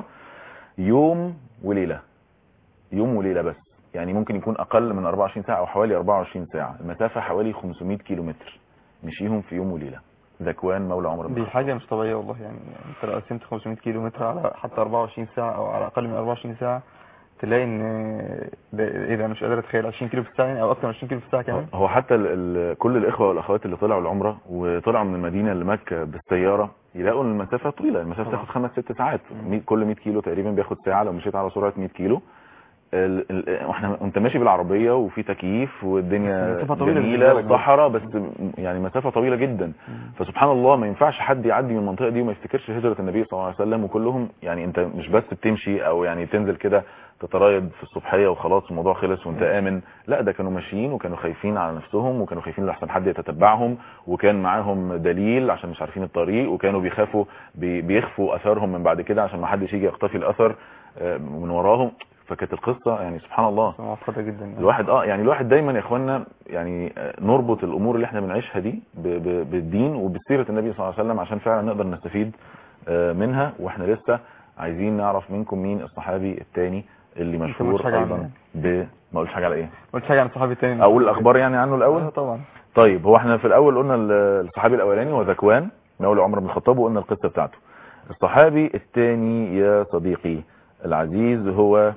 يوم وليلة يوم وليلة بس يعني ممكن يكون اقل من 24 ساعة او حوالي 24 ساعة المسافة حوالي 500 كيلو متر مشيهم في يوم وليلة ذكوان مولى عمر بن دي الخطاب حاجه مش طبيعيه والله يعني انت لو قسمت 500 كيلو متر على حتى 24 ساعه او على اقل من 24 ساعه تلاقي ان ده ايه ده أنا مش قادر اتخيل 20 كيلو في الساعه يعني او اكتر من 20 كيلو في الساعه كمان هو حتى ال ال كل الاخوه والاخوات اللي طلعوا العمره وطلعوا من المدينه لمكه بالسياره يلاقوا ان المسافه طويله المسافه طبعا. تاخد خمس ست ساعات مية- كل 100 كيلو تقريبا بياخد ساعه لو مشيت على سرعه 100 كيلو ال- ال- واحنا انت ماشي بالعربيه وفي تكييف والدنيا مسافة طويلة جميله بالنسبة لك وصحراء بس م- يعني مسافه طويله جدا فسبحان الله ما ينفعش حد يعدي من المنطقه دي وما يفتكرش هجره النبي صلى الله عليه وسلم وكلهم يعني انت مش بس بتمشي او يعني تنزل كده تترايد في الصبحيه وخلاص الموضوع خلص وانت امن لا ده كانوا ماشيين وكانوا خايفين على نفسهم وكانوا خايفين لحسن حد يتتبعهم وكان معاهم دليل عشان مش عارفين الطريق وكانوا بيخافوا بي- بيخفوا اثارهم من بعد كده عشان ما حدش يجي يختفي الاثر آه، من وراهم فكانت القصه يعني سبحان الله معقده جدا يعني. الواحد اه يعني الواحد دايما يا اخوانا يعني آه، نربط الامور اللي احنا بنعيشها دي ب- ب- بالدين وبسيره النبي صلى الله عليه وسلم عشان فعلا نقدر نستفيد آه، منها واحنا لسه عايزين نعرف منكم مين الصحابي الثاني اللي ما مشهور قلتش حاجة ايضا عنه. ب ما قلتش حاجه على ايه قلت حاجه عن صحابي التاني اقول الاخبار يعني عنه اه الاول طبعا طيب هو احنا في الاول قلنا ال- الصحابي الاولاني هو ذكوان مولى عمر بن الخطاب وقلنا القصه بتاعته الصحابي الثاني يا صديقي العزيز هو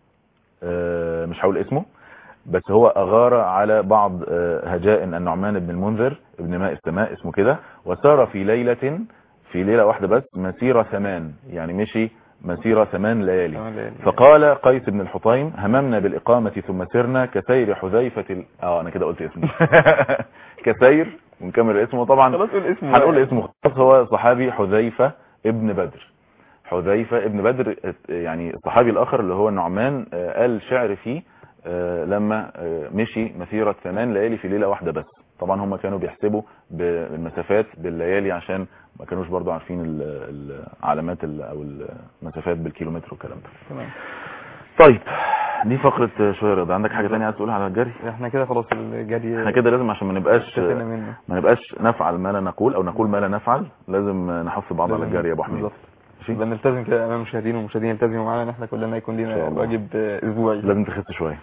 آه، مش هقول اسمه بس هو أغار على بعض آه، هجائن النعمان بن المنذر ابن ماء السماء اسمه كده وسار في ليلة في ليلة واحدة بس مسيرة ثمان يعني مشي مسيرة ثمان ليالي ثمان ليالي. فقال قيس بن الحطيم هممنا بالإقامة ثم سرنا كسير حذيفة ال... اه انا كده قلت اسمه كسير ونكمل اسمه طبعا خلاص قول اسمه هنقول اسمه خلاص هو صحابي حذيفة ابن بدر حذيفة ابن بدر يعني الصحابي الآخر اللي هو النعمان آه، قال شعر فيه آه، لما آه، مشي مسيرة ثمان ليالي في ليلة واحدة بس طبعا هم كانوا بيحسبوا بالمسافات بالليالي عشان ما كانوش برضو عارفين ال- العلامات ال- او المسافات بالكيلومتر والكلام ده تمام طيب دي فقرة شوية رضا عندك حاجة تانية عايز تقولها على الجري احنا كده خلاص الجري احنا كده لازم عشان ما نبقاش اشتكينا منه ما نبقاش نفعل ما لا نقول او نقول ما لا نفعل لازم نحث بعض على الجري يا ابو حميد بالظبط ماشي يبقى نلتزم كده امام المشاهدين والمشاهدين يلتزموا معانا ان احنا كلنا يكون إن شاء لنا الله. واجب آه، اسبوعي لازم تخس شوية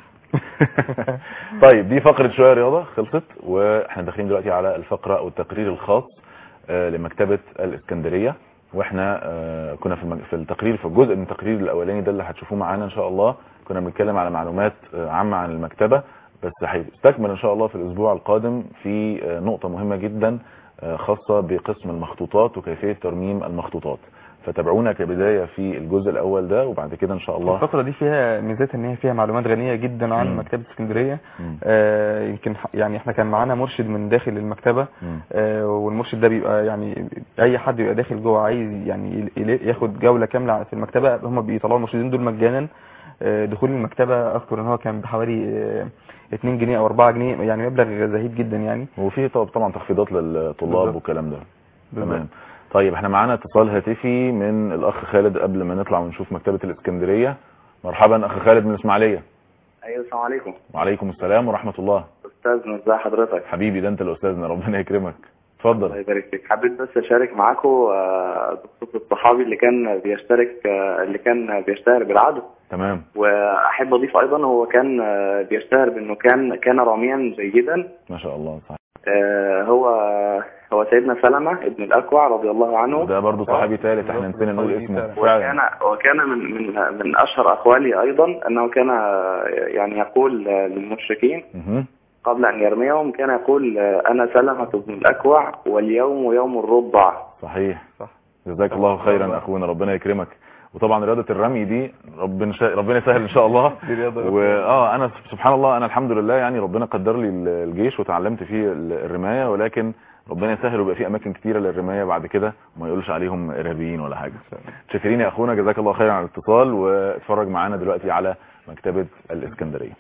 طيب دي فقرة شوية رياضة خلصت واحنا داخلين دلوقتي على الفقرة او التقرير الخاص آه، لمكتبة الاسكندرية واحنا آه، كنا في المج- في التقرير في الجزء من التقرير الاولاني ده اللي هتشوفوه معانا ان شاء الله كنا بنتكلم على معلومات آه، عامة عن المكتبة بس هيستكمل ان شاء الله في الاسبوع القادم في آه، نقطة مهمة جدا آه، خاصة بقسم المخطوطات وكيفية ترميم المخطوطات فتابعونا كبداية في الجزء الاول ده وبعد كده ان شاء الله الفقرة دي فيها ميزات ان هي فيها معلومات غنية جدا عن مم. مكتبة اسكندرية مم. آه يمكن ح- يعني احنا كان معانا مرشد من داخل المكتبة مم. آه والمرشد ده بيبقى يعني اي حد بيبقى داخل جوه عايز يعني يل- ياخد جولة كاملة في المكتبة هم بيطلعوا المرشدين دول مجانا آه دخول المكتبة اذكر ان هو كان بحوالي آه 2 جنيه او 4 جنيه يعني مبلغ زهيد جدا يعني وفي طب- طبعا تخفيضات للطلاب بالظبط. والكلام ده تمام بالظبط. طيب احنا معانا اتصال هاتفي من الاخ خالد قبل ما نطلع ونشوف مكتبة الاسكندرية مرحبا اخ خالد من الاسماعيلية ايوه السلام عليكم وعليكم السلام ورحمة الله استاذ ازي حضرتك حبيبي ده انت الاستاذنا ربنا يكرمك الله اتفضل يبارك فيك حبيت بس اشارك معاكم آه، بخصوص الصحابي اللي كان بيشترك آه، اللي كان بيشتهر بالعدو تمام واحب اضيف ايضا هو كان آه، بيشتهر بانه كان كان راميا جيدا ما شاء الله صح آه، هو هو سيدنا سلمة ابن الاكوع رضي الله عنه وده برضو صحابي ثالث احنا نسينا نقول صحابي اسمه ثالث. وكان فعلا وكان من من من اشهر اقواله ايضا انه كان آه، يعني يقول آه، للمشركين مهم. قبل ان يرميهم كان يقول آه، انا سلمة بن الاكوع واليوم يوم الرضع صحيح صح جزاك الله خيرا اخونا ربنا يكرمك وطبعا رياضة الرمي دي ربنا شا... ربنا يسهل ان شاء الله دي رياضة واه انا سبحان الله انا الحمد لله يعني ربنا قدر لي الجيش وتعلمت فيه الرماية ولكن ربنا يسهل ويبقى في اماكن كتيرة للرماية بعد كده وما يقولش عليهم ارهابيين ولا حاجة شاكرين يا اخونا جزاك الله خيرا على الاتصال واتفرج معانا دلوقتي على مكتبة الاسكندرية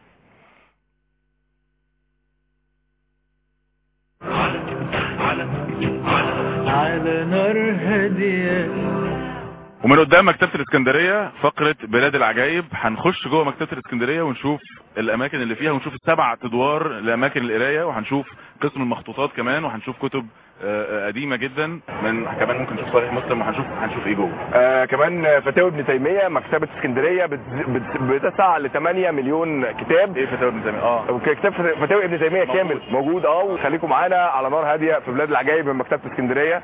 على نار هادية ومن قدام مكتبة الاسكندرية فقرة بلاد العجائب هنخش جوه مكتبة الاسكندرية ونشوف الاماكن اللي فيها ونشوف السبع ادوار لاماكن القراية وهنشوف قسم المخطوطات كمان وهنشوف كتب آه، آه، قديمة جدا من كمان ممكن نشوف صحيح مسلم وهنشوف هنشوف ايه جوه آه كمان فتاوي ابن تيميه مكتبه اسكندريه بت- بت- بتسعى ل 8 مليون كتاب ايه فتاوى ابن تيمية اه كتاب فتاوي ابن تيميه كامل موجود اه وخليكم معانا على نار هاديه في بلاد العجائب من مكتبه اسكندريه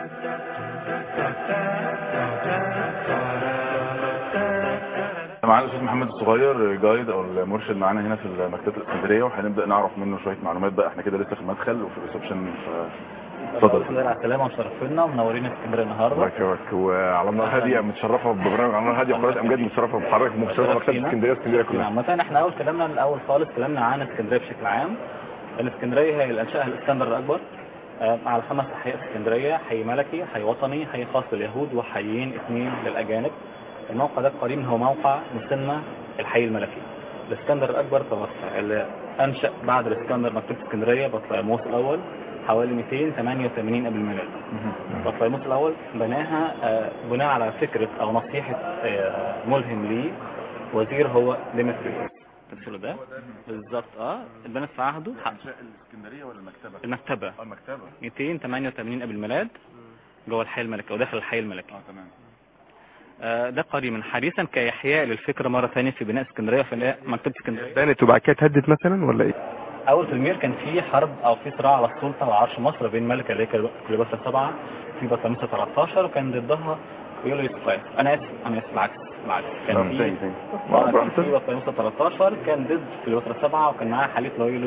معانا الاستاذ محمد الصغير جايد او المرشد معانا هنا في مكتبه الاسكندريه وهنبدا نعرف منه شويه معلومات بقى احنا كده لسه في المدخل وفي الريسبشن اتفضل الحمد لله على السلامة ومشرفينا ومنورين اسكندرية النهاردة الله يكرمك وعلى نار هاديه متشرفه ببرنامج على نار هاديه قناه امجاد متشرفه بحضرتك مشرفه مكتبه اسكندريه اسكندريه كلها عامة احنا أول كلامنا الأول خالص كلامنا عن اسكندرية بشكل عام الاسكندرية هي اللي أنشأها الإسكندر الأكبر آه، على خمس أحياء في اسكندرية حي ملكي حي وطني حي خاص لليهود وحيين اثنين للأجانب الموقع ده قريب هو موقع مسمى الحي الملكي الاسكندر الأكبر توفى اللي أنشأ بعد الاسكندر مكتبة اسكندرية بطليموس الأول حوالي 288 قبل الميلاد بطليموس الأول بناها آه، بناء على فكرة أو نصيحة آه، ملهم ليه وزير هو ديمتريوس الفيلم ده بالظبط اه اتبنت في عهده حق الاسكندريه ولا المكتبه المكتبة اه المكتبه 288 قبل الميلاد جوه الحي الملكي او داخل الحي الملكي اه تمام آه ده قريبا حديثا كإحياء للفكرة مرة ثانية في بناء اسكندرية في بناء مكتبة اسكندرية بانت وبعد كده اتهدت مثلا ولا ايه؟ اول تلمير كان في حرب او في صراع على السلطه وعرش مصر بين ملكه اللي هي كليوباترا السبعه في بطليموسا 13 وكان ضدها يوليوس قيصر انا اسف انا اسف العكس العكس كان في آه، كان في بطليموسا 13 كان ضد كليوباترا السبعه وكان معاها حليف اللي هو يوليوس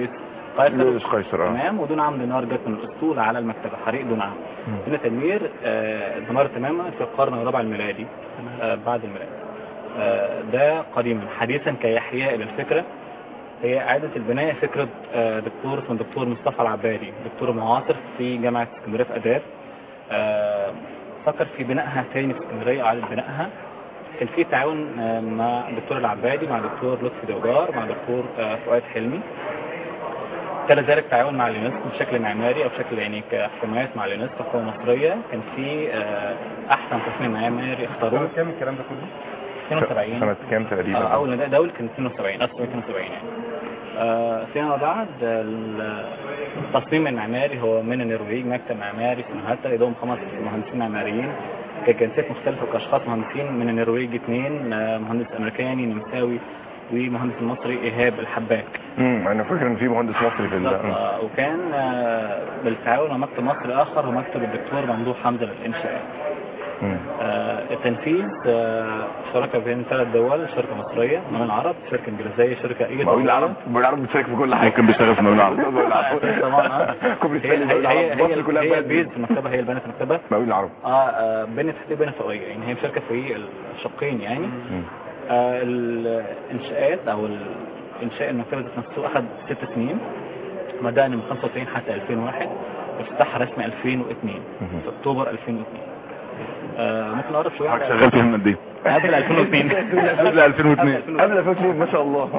قيصر مش قيصر اه تمام ودون عام دينار جت من الاسطول على المكتبه حريق دون عام هنا تدمير آه، دمار تماما في القرن الرابع الميلادي آه، بعد الميلاد آه، ده قديما حديثا كيحياء للفكره هي إعادة البناء فكرة آه، دكتور اسمه الدكتور مصطفى العبادي دكتور معاصر في جامعة اسكندرية في آداب آه، فكر في بنائها تاني في اسكندرية إعادة بنائها كان في تعاون آه، مع الدكتور العبادي مع دكتور لطفي دوجار مع دكتور آه، فؤاد حلمي تلا ذلك تعاون مع اليونسكو بشكل معماري او بشكل يعني كحكومات مع اليونسكو حكومه مصريه كان في آه، احسن تصميم معماري اختاروه كام الكلام ده كله 72 سنة كام تقريبا آه، اول نداء دولي كان 72 1972 يعني آه، فيما بعد ال- التصميم المعماري هو من النرويج مكتب معماري في مهتا يضم خمس مهندسين معماريين كجنسيات مختلفة وكأشخاص مهندسين من النرويج اثنين آه، مهندس أمريكاني نمساوي ومهندس المصري إيهاب الحباك امم انا فاكر ان في مهندس مصري في ال بالظبط، آه، وكان آه، بالتعاون مع مكتب مصري آخر هو مكتب الدكتور ممدوح حمزة للإنشاء مم. آه، التنفيذ آه، شراكة بين ثلاث دول شركة مصرية من العرب شركة إنجليزية شركة مقاولين إيطالية العرب مقاولين العرب بتشارك في كل حاجه ممكن بيشتغل في مقاولين العرب مقاولين العرب طبعا آه. كوبري هي ستانلي هي مقاولين هي العرب. مصر كلها هي بقت البيز في المكتبة هي اللي بنت المكتبة مقاولين العرب اه آه، بنت في بنت فوقية يعني هي شركة في الشقين يعني مم. آه، الانشاءات او ال- انشاء المكتبه ذات نفسه اخذ ست سنين بدانا من 95 حتى 2001 افتتاح رسمي 2002 مهم. في اكتوبر 2002 آه، ممكن اقرب شويه حضرتك على شغال فيهم قد ايه؟ قبل 2002 قبل 2002 قبل فكرة ما شاء الله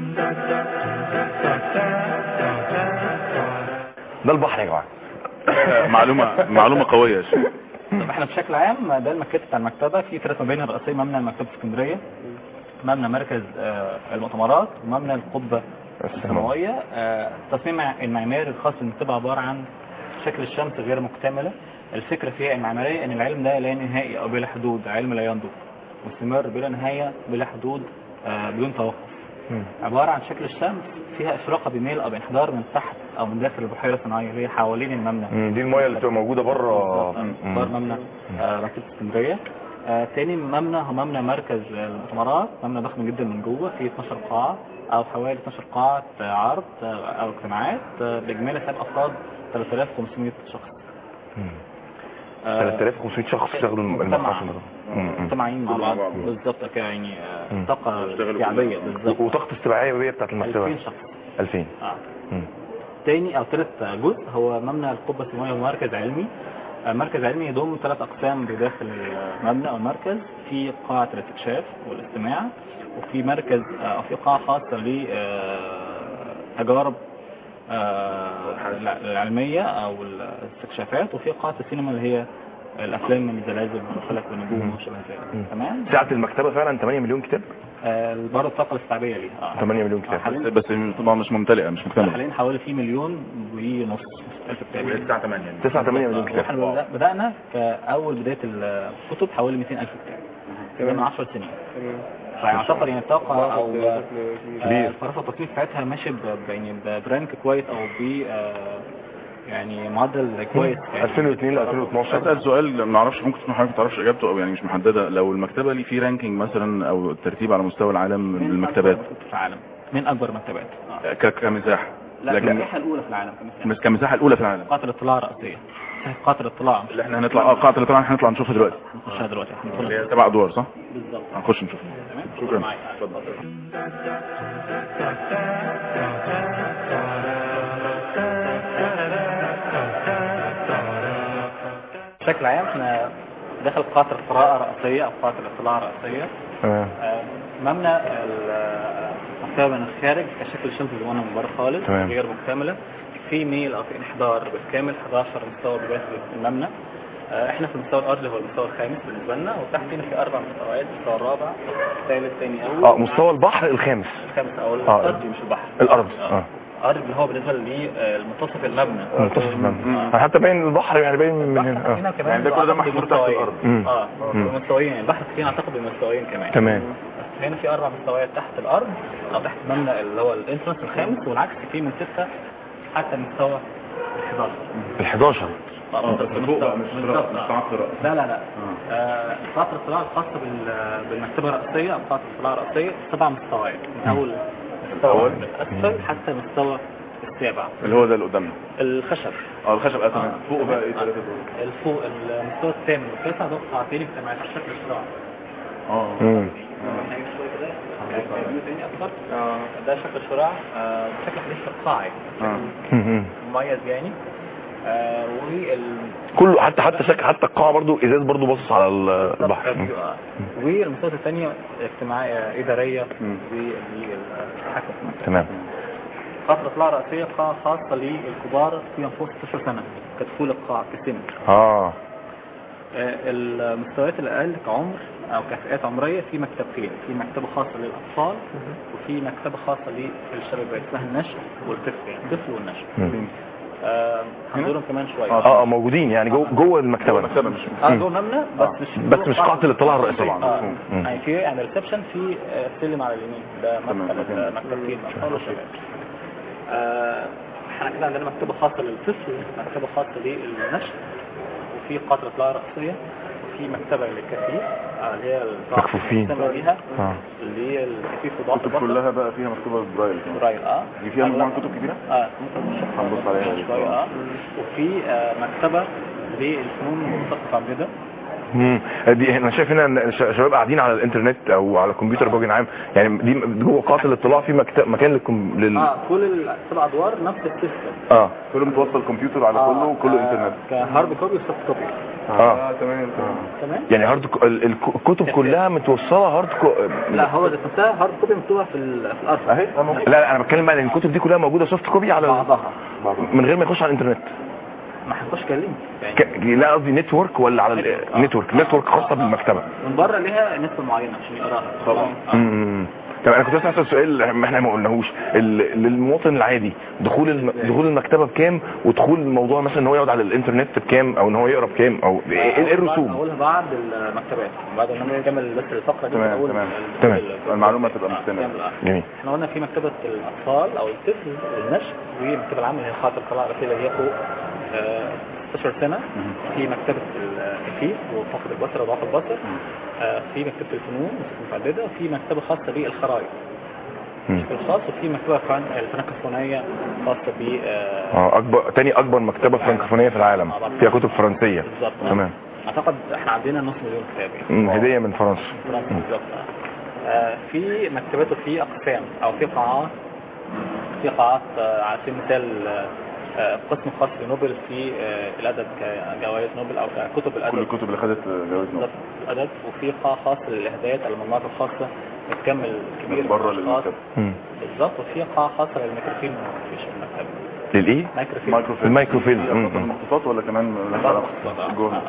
ده البحر يا جماعه معلومة معلومة قوية يا شيخ طب احنا بشكل عام ده المكتب بتاع المكتبه في ثلاث مباني رئيسيه مبنى المكتبه في اسكندريه مبنى مركز آه، المؤتمرات ومبنى القبه السماويه آه، التصميم المعماري الخاص بالمكتبه عباره عن شكل الشمس غير مكتمله الفكره فيها المعماريه ان العلم ده لا نهائي او بلا حدود علم لا ينضب مستمر بلا نهايه بلا حدود آه، بدون توقف مم. عباره عن شكل الشمس فيها اشراقه بميل او بانحدار من تحت او من داخل البحيره الصناعيه اللي هي حوالين المبنى مم. دي المايه اللي بتبقى موجوده بره مم. بار مبنى آه، مكتبة اسكندرية آه، تاني مبنى هو مبنى مركز المؤتمرات مبنى ضخم جدا من جوه فيه 12 قاعة او حوالي 12 قاعة آه، عرض آه، او اجتماعات آه، باجمالي حساب افراد 3500 شخص مم. آه، 3500 شخص يشتغلوا المسرح مجتمعين مع بعض بالظبط كده يعني آه، مم. طاقة استيعابية بالظبط وطاقه استباعيه بتاعت 2000 المكتبه شخص 2000 آه. مم. تاني او ثالث جزء هو مبنى القبة السماوية ومركز علمي آه، مركز علمي يضم ثلاث اقسام بداخل المبنى او المركز في قاعة الاستكشاف والاستماع وفي مركز آه، او في قاعة خاصة لتجارب العلمية او الاستكشافات وفي قاعة السينما اللي هي الافلام من الزلازل والفلك والنجوم وشبه ذلك تمام ساعه المكتبه فعلا 8 مليون كتاب آه، برضه الطاقة الاستيعابية ليها آه. 8 مليون آه، كتاب حاليا بس طبعا مش ممتلئة مش مكتملة حاليا حوالي في مليون ونص الف كتاب الساعة 8 يعني 9 8 مليون كتاب احنا بدأ- بدأنا كأول بداية الكتب حوالي 200 ألف كتاب من 10 سنين فيعتبر يعني الطاقة أو آه، كبير. الفرصة التصنيف بتاعتها ماشي ب- ب- يعني برانك كويس أو ب آه، يعني معدل كويس يعني 2002 ل 2012 اسال سؤال ما اعرفش ممكن تكون حضرتك ما تعرفش اجابته او يعني مش محدده لو المكتبه لي في رانكينج مثلا او ترتيب على مستوى العالم من للمكتبات أكبر مكتبة في العالم من أكبر المكتبات آه. ك- كمساحه لا لكن المساحة الأولى في العالم كمساحة مش كمساحه الاولى في العالم قاعة الاطلاع الرئيسية قاعة الاطلاع اللي احنا هنطلع اه قاعه اللي طبعا هنطلع نشوفها دلوقتي هنخشها دلوقتي اللي هندخلها هي سبع ادوار صح؟ بالظبط هنخش نشوف تمام شكراً. معايا. اتفضل. بشكل عام احنا داخل قاعة القراءة الرئيسية أو قاعة الاطلاع الرئيسية تمام آه، مبنى المكتبة من الخارج كشكل الشمس اللي وانا من بره خالص تمام. غير مكتملة في ميل أو في انحدار بالكامل 11 مستوى بداخل المبنى آه، احنا في المستوى الأرضي هو المستوى الخامس بالنسبة لنا وتحتنا في أربع مستويات المستوى الرابع الثالث ثاني أول اه مستوى البحر الخامس الخامس أو آه. الأرضي مش البحر الارض اه الأرض اللي هو بالنسبة لمنتصف المبنى منتصف المبنى حتى باين البحر يعني باين من هنا البحر اه فينا كمان يعني ده كل ده أعتقد محفور تحت بمستويين. الأرض. مم. اه مم. بمستويين يعني البحر فينا اعتقد بمستويين كمان تمام بس هنا في اربع مستويات تحت الارض او تحت المبنى اللي هو الانترنس الخامس والعكس في من ستة حتى المستوى ال 11 ال 11 آه، فوق بقى، مش بالظبط، مش آه. قاعة قراءة. لا لا لا آه، قاعة الاطلاع الخاصة بال- بالمكتبة الرئيسية أو قاعة الاطلاع الرئيسية سبع مستويات من أول مستوى الأسفل حتى مستوى السابع اللي هو ده اللي قدامنا الخشب اه الخشب اه تمام آه. فوق بقى ايه ثلاثة دول الفوق المستوى الثامن والتاسع دول قاعتين اجتماعات في شكل الشراع اه مم. هنجيب شوية كده هنجيب تاني اكتر ده شكل الشراع آه، بشكل حديث القاعي اه مم. مميز يعني آه، وال كله حتى حتى شك حتى القاعه برضو ازاز برضو باصص على ال- البحر مم. آه. والمستويات الثانية اجتماعية إدارية مم. والحكم تمام قطر إطلاع رأسية قاعة خاصة للكبار فيهم فوق 16 سنة كدخول القاعة كسن اه آه، المستويات الأقل كعمر أو كفئات عمرية في مكتبتين في مكتبة خاصة للأطفال وفي مكتبة خاصة للشباب اسمها النشء والطفل يعني الطفل والنشء مم. آه، هنزورهم كمان شوية اه اه موجودين يعني جوه جوه المكتبه المكتبة مش اه جوه مبنى بس مش بس مش قاعه الاطلاع الرئيسيه طبعا اه مفهوم. مم. يعني في يعني ريسبشن في آه، سلم على اليمين ده تمام، مكتب تمام. مكتبتين اطفال وشباب آه، احنا كده عندنا مكتبه خاصه للطفل مكتبه خاصه للنشء وفي قطر اطلاع راسيه وفي مكتبه للكفيف آه، اللي هي الضعف مكفوفين. بنسمي بيها اه اللي هي الكفيف وضعف الكتب البصر كلها بقى فيها مكتوبة برايل كمان. برايل اه دي فيها مجموعة أغلب- كتب كبيرة؟ اه ممكن نشوفها هنبص عليها دي. شويه اه وفي آه، مكتبه للفنون المتقطعه مم. دي انا شايف هنا ان ش- شباب قاعدين على الانترنت او على الكمبيوتر بوجه عام يعني دي جوه قاعه الاطلاع في مكتب مكان للكم لل اه كل السبع ادوار نفس السيستم اه كله متوصل كمبيوتر على كله كله انترنت كهارد كوبي وسوفت كوبي اه تمام تمام تمام يعني هارد ك- ال- الك- الكتب كلها متوصله هارد كو... لا هو ذات نفسها هارد كوبي مكتوبه في ال- في الارض اهي لا لا انا بتكلم بقى ان الكتب دي كلها موجوده سوفت كوبي على ال- بعضها من غير ما يخش على الانترنت ما هنخش كلمه يعني ك... لا قصدي نتورك ولا على نتورك. النتورك نتورك خاصه بالمكتبه من بره ليها نسبه معينه عشان يقراها طبعا. آه. امم طب انا كنت بس اسال سؤال ما احنا ما قلناهوش ال- للمواطن العادي دخول الم... دخول المكتبه بكام ودخول الموضوع مثلا ان هو يقعد على الانترنت بكام او ان هو يقرا بكام او ايه إيه الرسوم اقولها بعد المكتبات بعد ما نكمل بس الفقره دي تمام، بقول تمام. ال- تمام. ال- المعلومة تبقى آه، مستمرة. كاملة، آه. جميل احنا قلنا في مكتبة الأطفال أو الطفل والنشء والمكتبة العامة اللي هي خاطر الطلعة الرئيسية اللي هي فوق آه، 16 سنة في مكتبة الكفيف وفقد البصر وضعف البصر آه، في مكتبة الفنون متعددة وفي مكتبة خاصة بالخرايط مم. الخاص وفي مكتبة فران- الفرنكوفونية خاصة ب آه، اه اكبر تاني اكبر مكتبه فرنكوفونيه في العالم فيها كتب فرنسيه بالظبط تمام أعتقد احنا عندنا نص مليون كتاب يعني مم، هديه من فرنسا فرنسا بالظبط آه، في مكتبات وفي اقسام او في قاعات في قاعات آه، على سبيل المثال آه، آه، قسم خاص بنوبل في آه، الادب كجوائز نوبل او ككتب كل الادب الكتب اللي خدت جوائز نوبل بالظبط الادب وفي قاعه خاصه للاهدايات المناطق الخاصه بتكمل كبير من بره من الأشخاص. للمكتب مم. بالظبط وفي قاعه خاصه للميكروفيلم مش المكتبه للايه مايكروفيلم مايكروفيلم المايكروفيلم. فقط مم. المخطوطات ولا كمان لها علاقة؟ جوه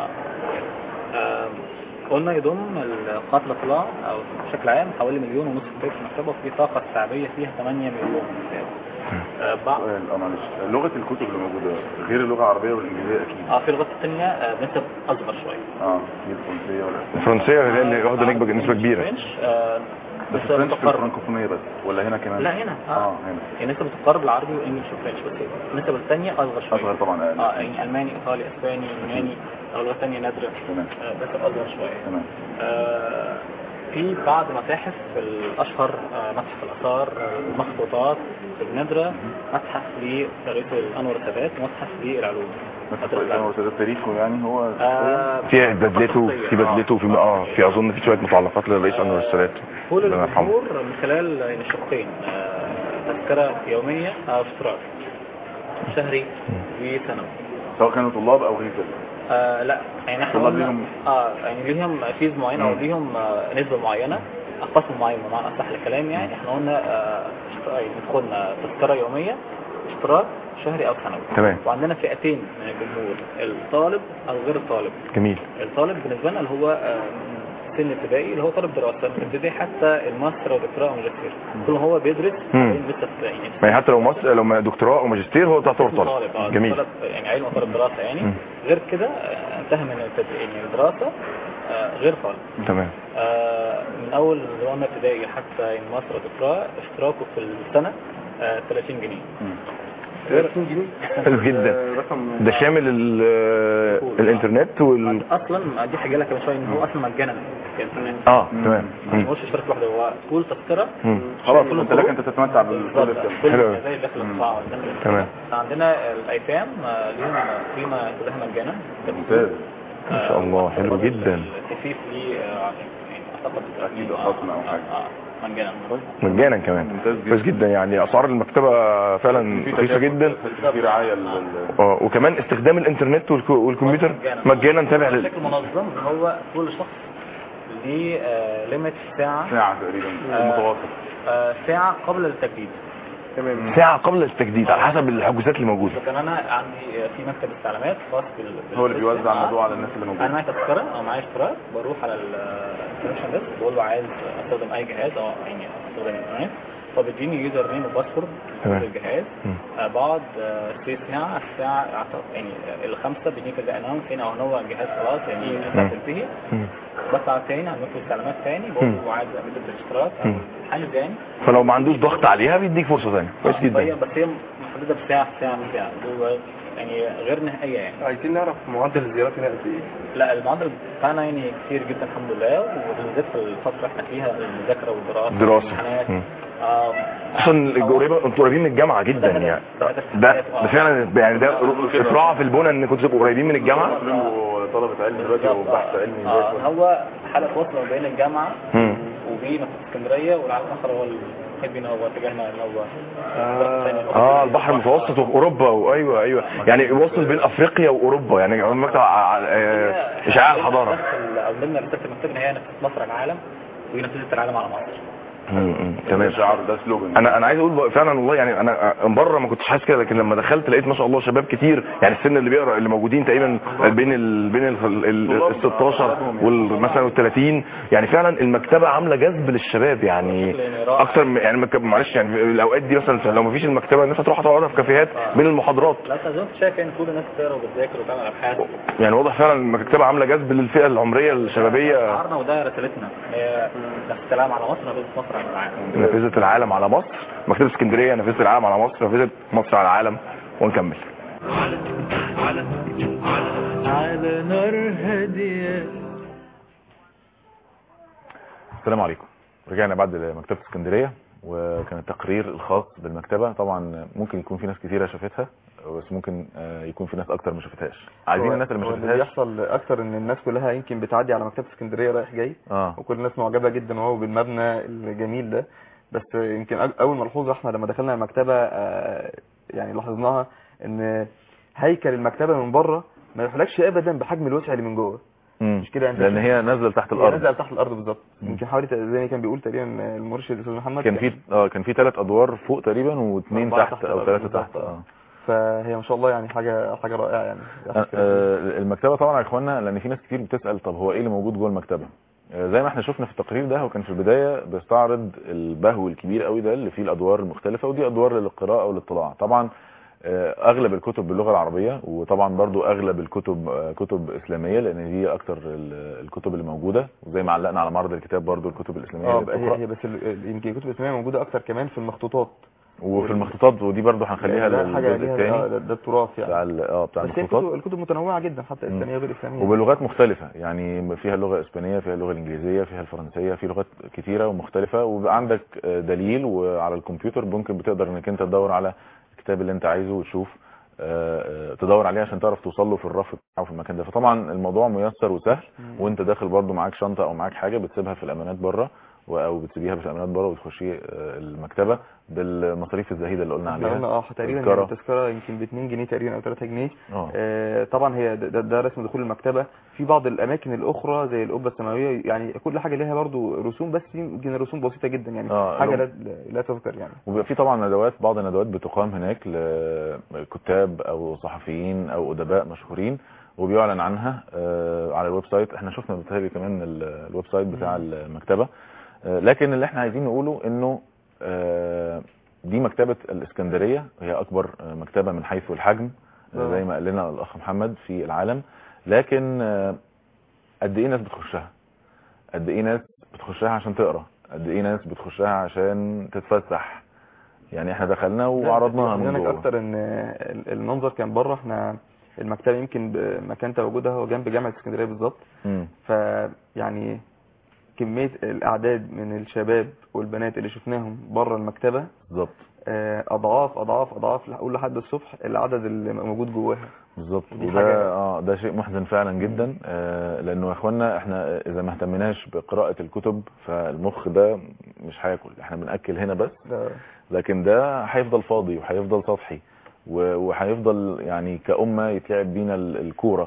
آه، قلنا يضم قتل الاطلاع او بشكل عام حوالي مليون ونص كتاب في المكتبه وفي طاقه استيعابيه فيها 8 مليون كتاب آه، بعض سؤال اه معلش لغة الكتب اللي موجودة غير اللغة العربية والإنجليزية أكيد اه في اللغات الثانيه آه، بنسب اصغر شويه اه في الفرنسية ولا الفرنسيه هي اللي واخده نسبه نسبه كبيره فرنش آه، بس نسبة فرنش في متقاربة. الفرنكوفونية بس ولا هنا كمان؟ لا هنا اه اه هنا يعني نسبة بتقارب العربي والانجليش والفرنش بس النسبة الثانية اصغر شوية أصغر طبعا أقل. اه يعني الماني ايطالي اسباني يوناني او لغة ثانية نادرة تمام آه، بس اصغر شوية تمام آه، في بعض متاحف الاشهر آه، متحف الاثار آه، المخطوطات النادرة متحف لتاريخ الانور السادات ومتحف للعلوم بس هو وسادات تاريخه يعني هو آه، في بدلته في بدلته في اه في اظن في شويه متعلقات للرئيس انور السادات كل الله يرحمه. الجمهور من خلال يعني شقين آه، تذكرة يومية أو اشتراك شهري وسنوي سواء كانوا طلاب أو غير كده آه لا يعني احنا طلاب قلنا- ليهم- اه يعني ليهم فيز معينة او ليهم آه نسبة معينة قسم معين بمعنى اصح الكلام يعني احنا قلنا آه اشت- يعني دخلنا تذكرة يومية اشتراك شهري او سنوي تمام وعندنا فئتين من الجمهور الطالب او غير الطالب جميل الطالب بالنسبة لنا اللي هو آه، من سن ابتدائي اللي هو طالب دراسة من ابتدائي حتى الماستر والدكتوراه والماجستير كل ما هو بيدرس مم. لسه في- يعني يعني حتى لو مصر لو ما دكتوراه او ماجستير هو تعتبر اسمه طالب آه، جميل طالب يعني علم وطالب دراسة يعني مم. غير كده آه، انتهى من التد- يعني الدراسة آه، غير طالب تمام آه، من اول نظام ابتدائي حتى يعني ماستر ودكتوراه اشتراكه في السنة آه، 30 جنيه مم. حلو جدا ده شامل ال- الانترنت وال اصلا دي حاجه لك كمان شويه ان هو اصلا مجانا الانترنت اه تمام ما مم. هوش اشتراك لوحده هو كل تذكره مم. خلاص كل انت لك الفروق. انت تتمتع بالكل بالظبط. الكامل كل حلو. زي داخل القطاع والداخل القطاع. تمام. عندنا الايتام آه، ليهم قيمه كلها مجانا ممتاز ما شاء الله حلو جدا التكييف ليه آه، يعني اعتقد أكيد خصم أو حاجة. آه، آه، مجانا مجانا كمان ممتاز جدا. كويس جدا يعني اسعار المكتبه فعلا رخيصه جدا في رعايه لل- لل- اه وكمان استخدام الانترنت والك- والكمبيوتر مجانا تابع لل بشكل منظم ان هو كل شخص ليه آه، ليميت ساعه ساعه تقريبا آه. متواصل آه، ساعه قبل التجديد ساعه قبل التجديد على حسب الحجوزات اللي موجوده لكن انا عندي في مكتب استعلامات خاص بال بال- هو اللي بيوزع آه. الموضوع على الناس اللي انا موجوده معايا تذكره او معايا اشتراك بروح على الكونكشن ديسك بقول له عايز استخدم اي جهاز او يعني استخدم الانترنت فبيديني يوزر نيم وباسورد تمام. للجهاز مم. آه، بقعد آه، في ساعه الساعه أعتقد- يعني آه، الخمسه بيديني كده اناونس هنا او ان هو الجهاز خلاص يعني مم. الساعه تنتهي مم. بطلع تاني على مكتب استعلامات تاني بقول مم. له عايز اعمل الاشتراك او مم. حاجه تاني فلو ما عندوش ضغط عليها بيديك فرصه ثانيه كويس هي جدا بس هي محدده بساعه ساعه ساعه هو يعني غير نهائيه يعني عايزين نعرف معدل الزيارات هنا قد ايه لا المعدل بتاعنا يعني كتير جدا الحمد لله وبالذات في الفتره اللي احنا فيها المذاكره والدراسه دراسة. والامتحانات. مم. آه، اصلا قريبه انتوا قريبين من الجامعه جدا يعني ده ده فعلا يعني ده افراع في البنى ان كنتوا تبقوا قريبين من الجامعه كلهم طلبه علم دلوقتي وبحث علمي زي آه الفل. هو حلقه وصل ما بين الجامعه مم. وبين مكتبه اسكندريه والعالم الاخر هو الحب ان هو اتجاهنا ان هو اه البحر المتوسط واوروبا وايوه ايوه يعني يوصل بين افريقيا واوروبا يعني مكتب ع- آه، اشعاع الحضاره دخل او ضمن رساله المكتبه ان هي نفسيه مصر على العالم وهي نفسيه العالم على مصر مم، مم، تمام شعار ده سلوجن انا انا عايز اقول فعلا والله يعني انا بره ما كنتش حاسس كده لكن لما دخلت لقيت ما شاء الله شباب كتير يعني السن اللي بيقرا اللي موجودين تقريبا بين ال بين ال ال 16 وال مثلا وال 30 يعني فعلا المكتبه عامله جذب للشباب يعني اكتر من- يعني مك- معلش يعني في الاوقات دي مثلا لو ما فيش المكتبه الناس هتروح تقعد في كافيهات بين المحاضرات لا انت زي ما انت شايف يعني كل الناس بتقرا وبتذاكر وبتعمل ابحاث يعني واضح فعلا المكتبه عامله جذب للفئه العمريه الشبابيه شعارنا وده رسالتنا هي نفس الكلام على مصر نفس مصر على العالم نافذه العالم على مصر مكتبه اسكندريه نافذه العالم على مصر نافذه مصر على العالم ونكمل على نار هادية السلام عليكم رجعنا بعد مكتبة اسكندرية وكان التقرير الخاص بالمكتبة طبعا ممكن يكون في ناس كثيرة شافتها بس ممكن آه، يكون في ناس اكتر ما شافتهاش عايزين هو- الناس اللي ما هو اللي شافتهاش بيحصل اكتر ان الناس كلها يمكن بتعدي على مكتبه اسكندريه رايح جاي اه وكل الناس معجبه جدا وهو بالمبنى الجميل ده بس يمكن أج- اول ملحوظه احنا لما دخلنا المكتبه آه، يعني لاحظناها ان هيكل المكتبه من بره ما يحلكش ابدا بحجم الوسع اللي من جوه مم. مش كده انت لان هي نازله تحت هي الارض نازله تحت الارض بالظبط مم. يمكن حوالي ت- زي ما كان بيقول تقريبا المرشد الاستاذ محمد كان في اه كان في ثلاث ادوار فوق تقريبا واثنين أربعة تحت تحت او الأرض ثلاثه بالظبط، تحت آه. اه فهي ما شاء الله يعني حاجه حاجه رائعه يعني آه، آه، المكتبه طبعا يا اخوانا لان في ناس كتير بتسال طب هو ايه اللي موجود جوه المكتبه آه، زي ما احنا شفنا في التقرير ده هو كان في البدايه بيستعرض البهو الكبير قوي ده اللي فيه الادوار المختلفه ودي ادوار للقراءه والاطلاع طبعا آه، اغلب الكتب باللغه العربيه وطبعا برضو اغلب الكتب آه، كتب اسلاميه لان دي اكتر ال- الكتب اللي موجوده وزي ما علقنا على معرض الكتاب برضو الكتب الاسلاميه اه اللي هي بتقرا هي بس ال- ال- يمكن الكتب الاسلاميه موجوده اكتر كمان في المخطوطات وفي المخطوطات ودي برضو هنخليها ده حاجه للجزء ليها آه، الثاني ده, ده التراث بتاع يعني ال- اه بتاع بس هي المخطوطات الكتب الكتب متنوعه جدا حتى مم. اسلاميه وغير اسلاميه وبلغات مختلفة يعني فيها اللغة الإسبانية فيها اللغة الإنجليزية فيها الفرنسية في لغات كتيرة ومختلفة وبقى عندك آه، دليل وعلى الكمبيوتر ممكن بتقدر انك انت تدور على الكتاب اللي انت عايزه وتشوف آه، آه، تدور عليه عشان تعرف توصل له في الرف بتاعه في المكان ده فطبعا الموضوع ميسر وسهل وانت داخل برضو معاك شنطة او معاك حاجة بتسيبها في الامانات بره و- او بتسيبيها في الامانات بره وتخشي آه، المكتبة بالمصاريف الزهيدة اللي قلنا احنا قلنا عليها اه تقريبا تذكرة. يعني التذكره يمكن ب 2 جنيه تقريبا او 3 جنيه اه آه طبعا هي ده, ده, ده رسم دخول المكتبه في بعض الاماكن الاخرى زي القبه السماويه يعني كل حاجه ليها برضو رسوم بس يمكن الرسوم بسيطه جدا يعني آه، حاجه لو- لا, لا تذكر يعني وبيبقى في طبعا ندوات بعض الندوات بتقام هناك لكتاب او صحفيين او ادباء مشهورين وبيعلن عنها آه، على الويب سايت احنا شفنا بالتالي كمان ال- الويب سايت بتاع المكتبه آه، لكن اللي احنا عايزين نقوله انه آه، دي مكتبه الاسكندريه هي اكبر آه، مكتبه من حيث الحجم آه، آه. زي ما قال لنا الاخ محمد في العالم لكن آه، قد ايه ناس بتخشها قد ايه ناس بتخشها عشان تقرا قد ايه ناس بتخشها عشان تتفسح يعني احنا دخلنا وعرضناها من هناك جوه اكتر ان ال- المنظر كان بره احنا المكتبه يمكن بمكان تواجدها هو جنب جامعه اسكندريه بالظبط مم. فيعني كميه الاعداد من الشباب والبنات اللي شفناهم بره المكتبه بالظبط آه، اضعاف اضعاف اضعاف اقول لحد الصبح العدد اللي موجود جواها بالظبط ودي وده حاجة- اه ده شيء محزن فعلا جدا آه لانه يا اخوانا احنا اذا ما اهتمناش بقراءه الكتب فالمخ ده مش هياكل احنا بناكل هنا بس ده لكن ده هيفضل فاضي وهيفضل سطحي و- وهيفضل يعني كأمة يتلعب بينا ال- الكورة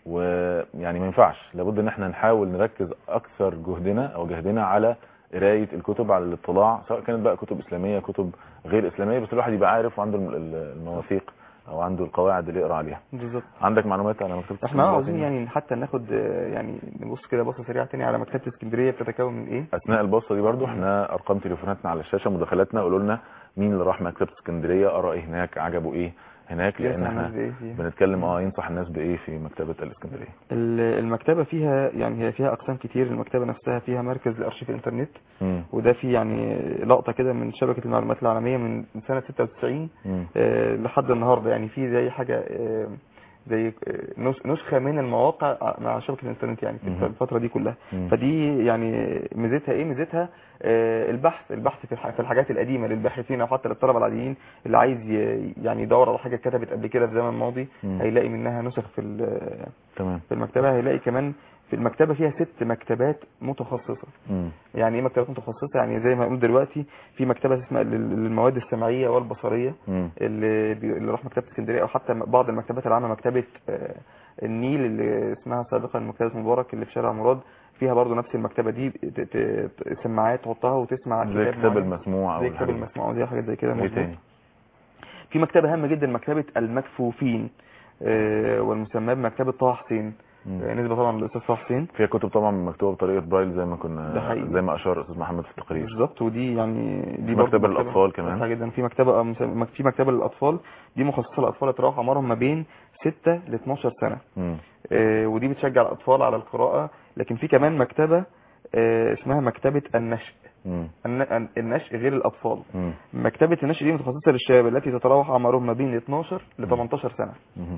ويعني ما ينفعش لابد ان احنا نحاول نركز اكثر جهدنا او جهدنا على قراية الكتب على الاطلاع سواء كانت بقى كتب اسلامية كتب غير اسلامية بس الواحد يبقى عارف وعنده الم- ال- المواثيق او عنده القواعد اللي يقرا عليها بالظبط عندك معلومات على مكتبة احنا اسكندرية عاوزين تاني؟ يعني حتى ناخد آه، يعني نبص كده بصه سريعه تاني على مكتبه اسكندريه بتتكون من ايه اثناء البصه دي برضو احنا ارقام تليفوناتنا على الشاشه مداخلاتنا قولوا لنا مين اللي راح مكتبه اسكندريه قرا ايه هناك عجبه ايه هناك لان ينفع احنا الناس بإيه فيها؟ بنتكلم اه ينصح الناس بايه في مكتبه الاسكندريه ال- المكتبة فيها يعني هي فيها أقسام كتير المكتبة نفسها فيها مركز لأرشيف الإنترنت مم. وده في يعني لقطة كده من شبكة المعلومات العالمية من من سنة 96 مم. آه، لحد النهاردة يعني في زي حاجة آه، زي آه، نس- نسخة من المواقع مع شبكة الإنترنت يعني في مم. الفترة دي كلها مم. فدي يعني ميزتها ايه ميزتها آه، البحث البحث في الح- في الحاجات القديمة للباحثين او حتى للطلبة العاديين اللي عايز ي- يعني يدور على حاجة اتكتبت قبل كده في زمن ماضي مم. هيلاقي منها نسخ في ال- تمام في المكتبة هيلاقي كمان في المكتبة فيها ست مكتبات متخصصة مم. يعني ايه مكتبات متخصصة يعني زي ما هنقول دلوقتي في مكتبة اسمها لل- للمواد السمعية والبصرية مم. اللي, بي... اللي راح مكتبة اسكندرية او حتى بعض المكتبات العامة مكتبة آه، النيل اللي اسمها سابقا مكتبة مبارك اللي في شارع مراد فيها برضو نفس المكتبة دي ت... ت... ت- سماعات تحطها وتسمع زي كتاب معين. المسموع او زي كتاب الحاجات دي. المسموع ودي حاجات زي كده ايه مظبوط. تاني في مكتبة هامة جدا مكتبة المكفوفين آه، والمسمى بمكتبة طه حسين مم. آه، نسبة طبعا للأستاذ طه حسين فيها كتب طبعا مكتوبه بطريقه برايل زي ما ده كنا حقيقي. زي ما اشار استاذ محمد في التقرير بالظبط ودي يعني دي في برضه مكتبة للأطفال كمان. واضحة جدا في مكتبة آه، مسم- في مكتبة للأطفال دي مخصصة للأطفال يتراوح أعمارهم ما بين 6 ل 12 سنة مم. آه، ودي بتشجع الأطفال على القراءة لكن في كمان مكتبة آه، اسمها مكتبة النشء مم. الن- النشء غير الأطفال مم. مكتبة النشء دي متخصصة للشباب التي تتراوح أعمارهم ما بين 12 ل 18 سنة مم.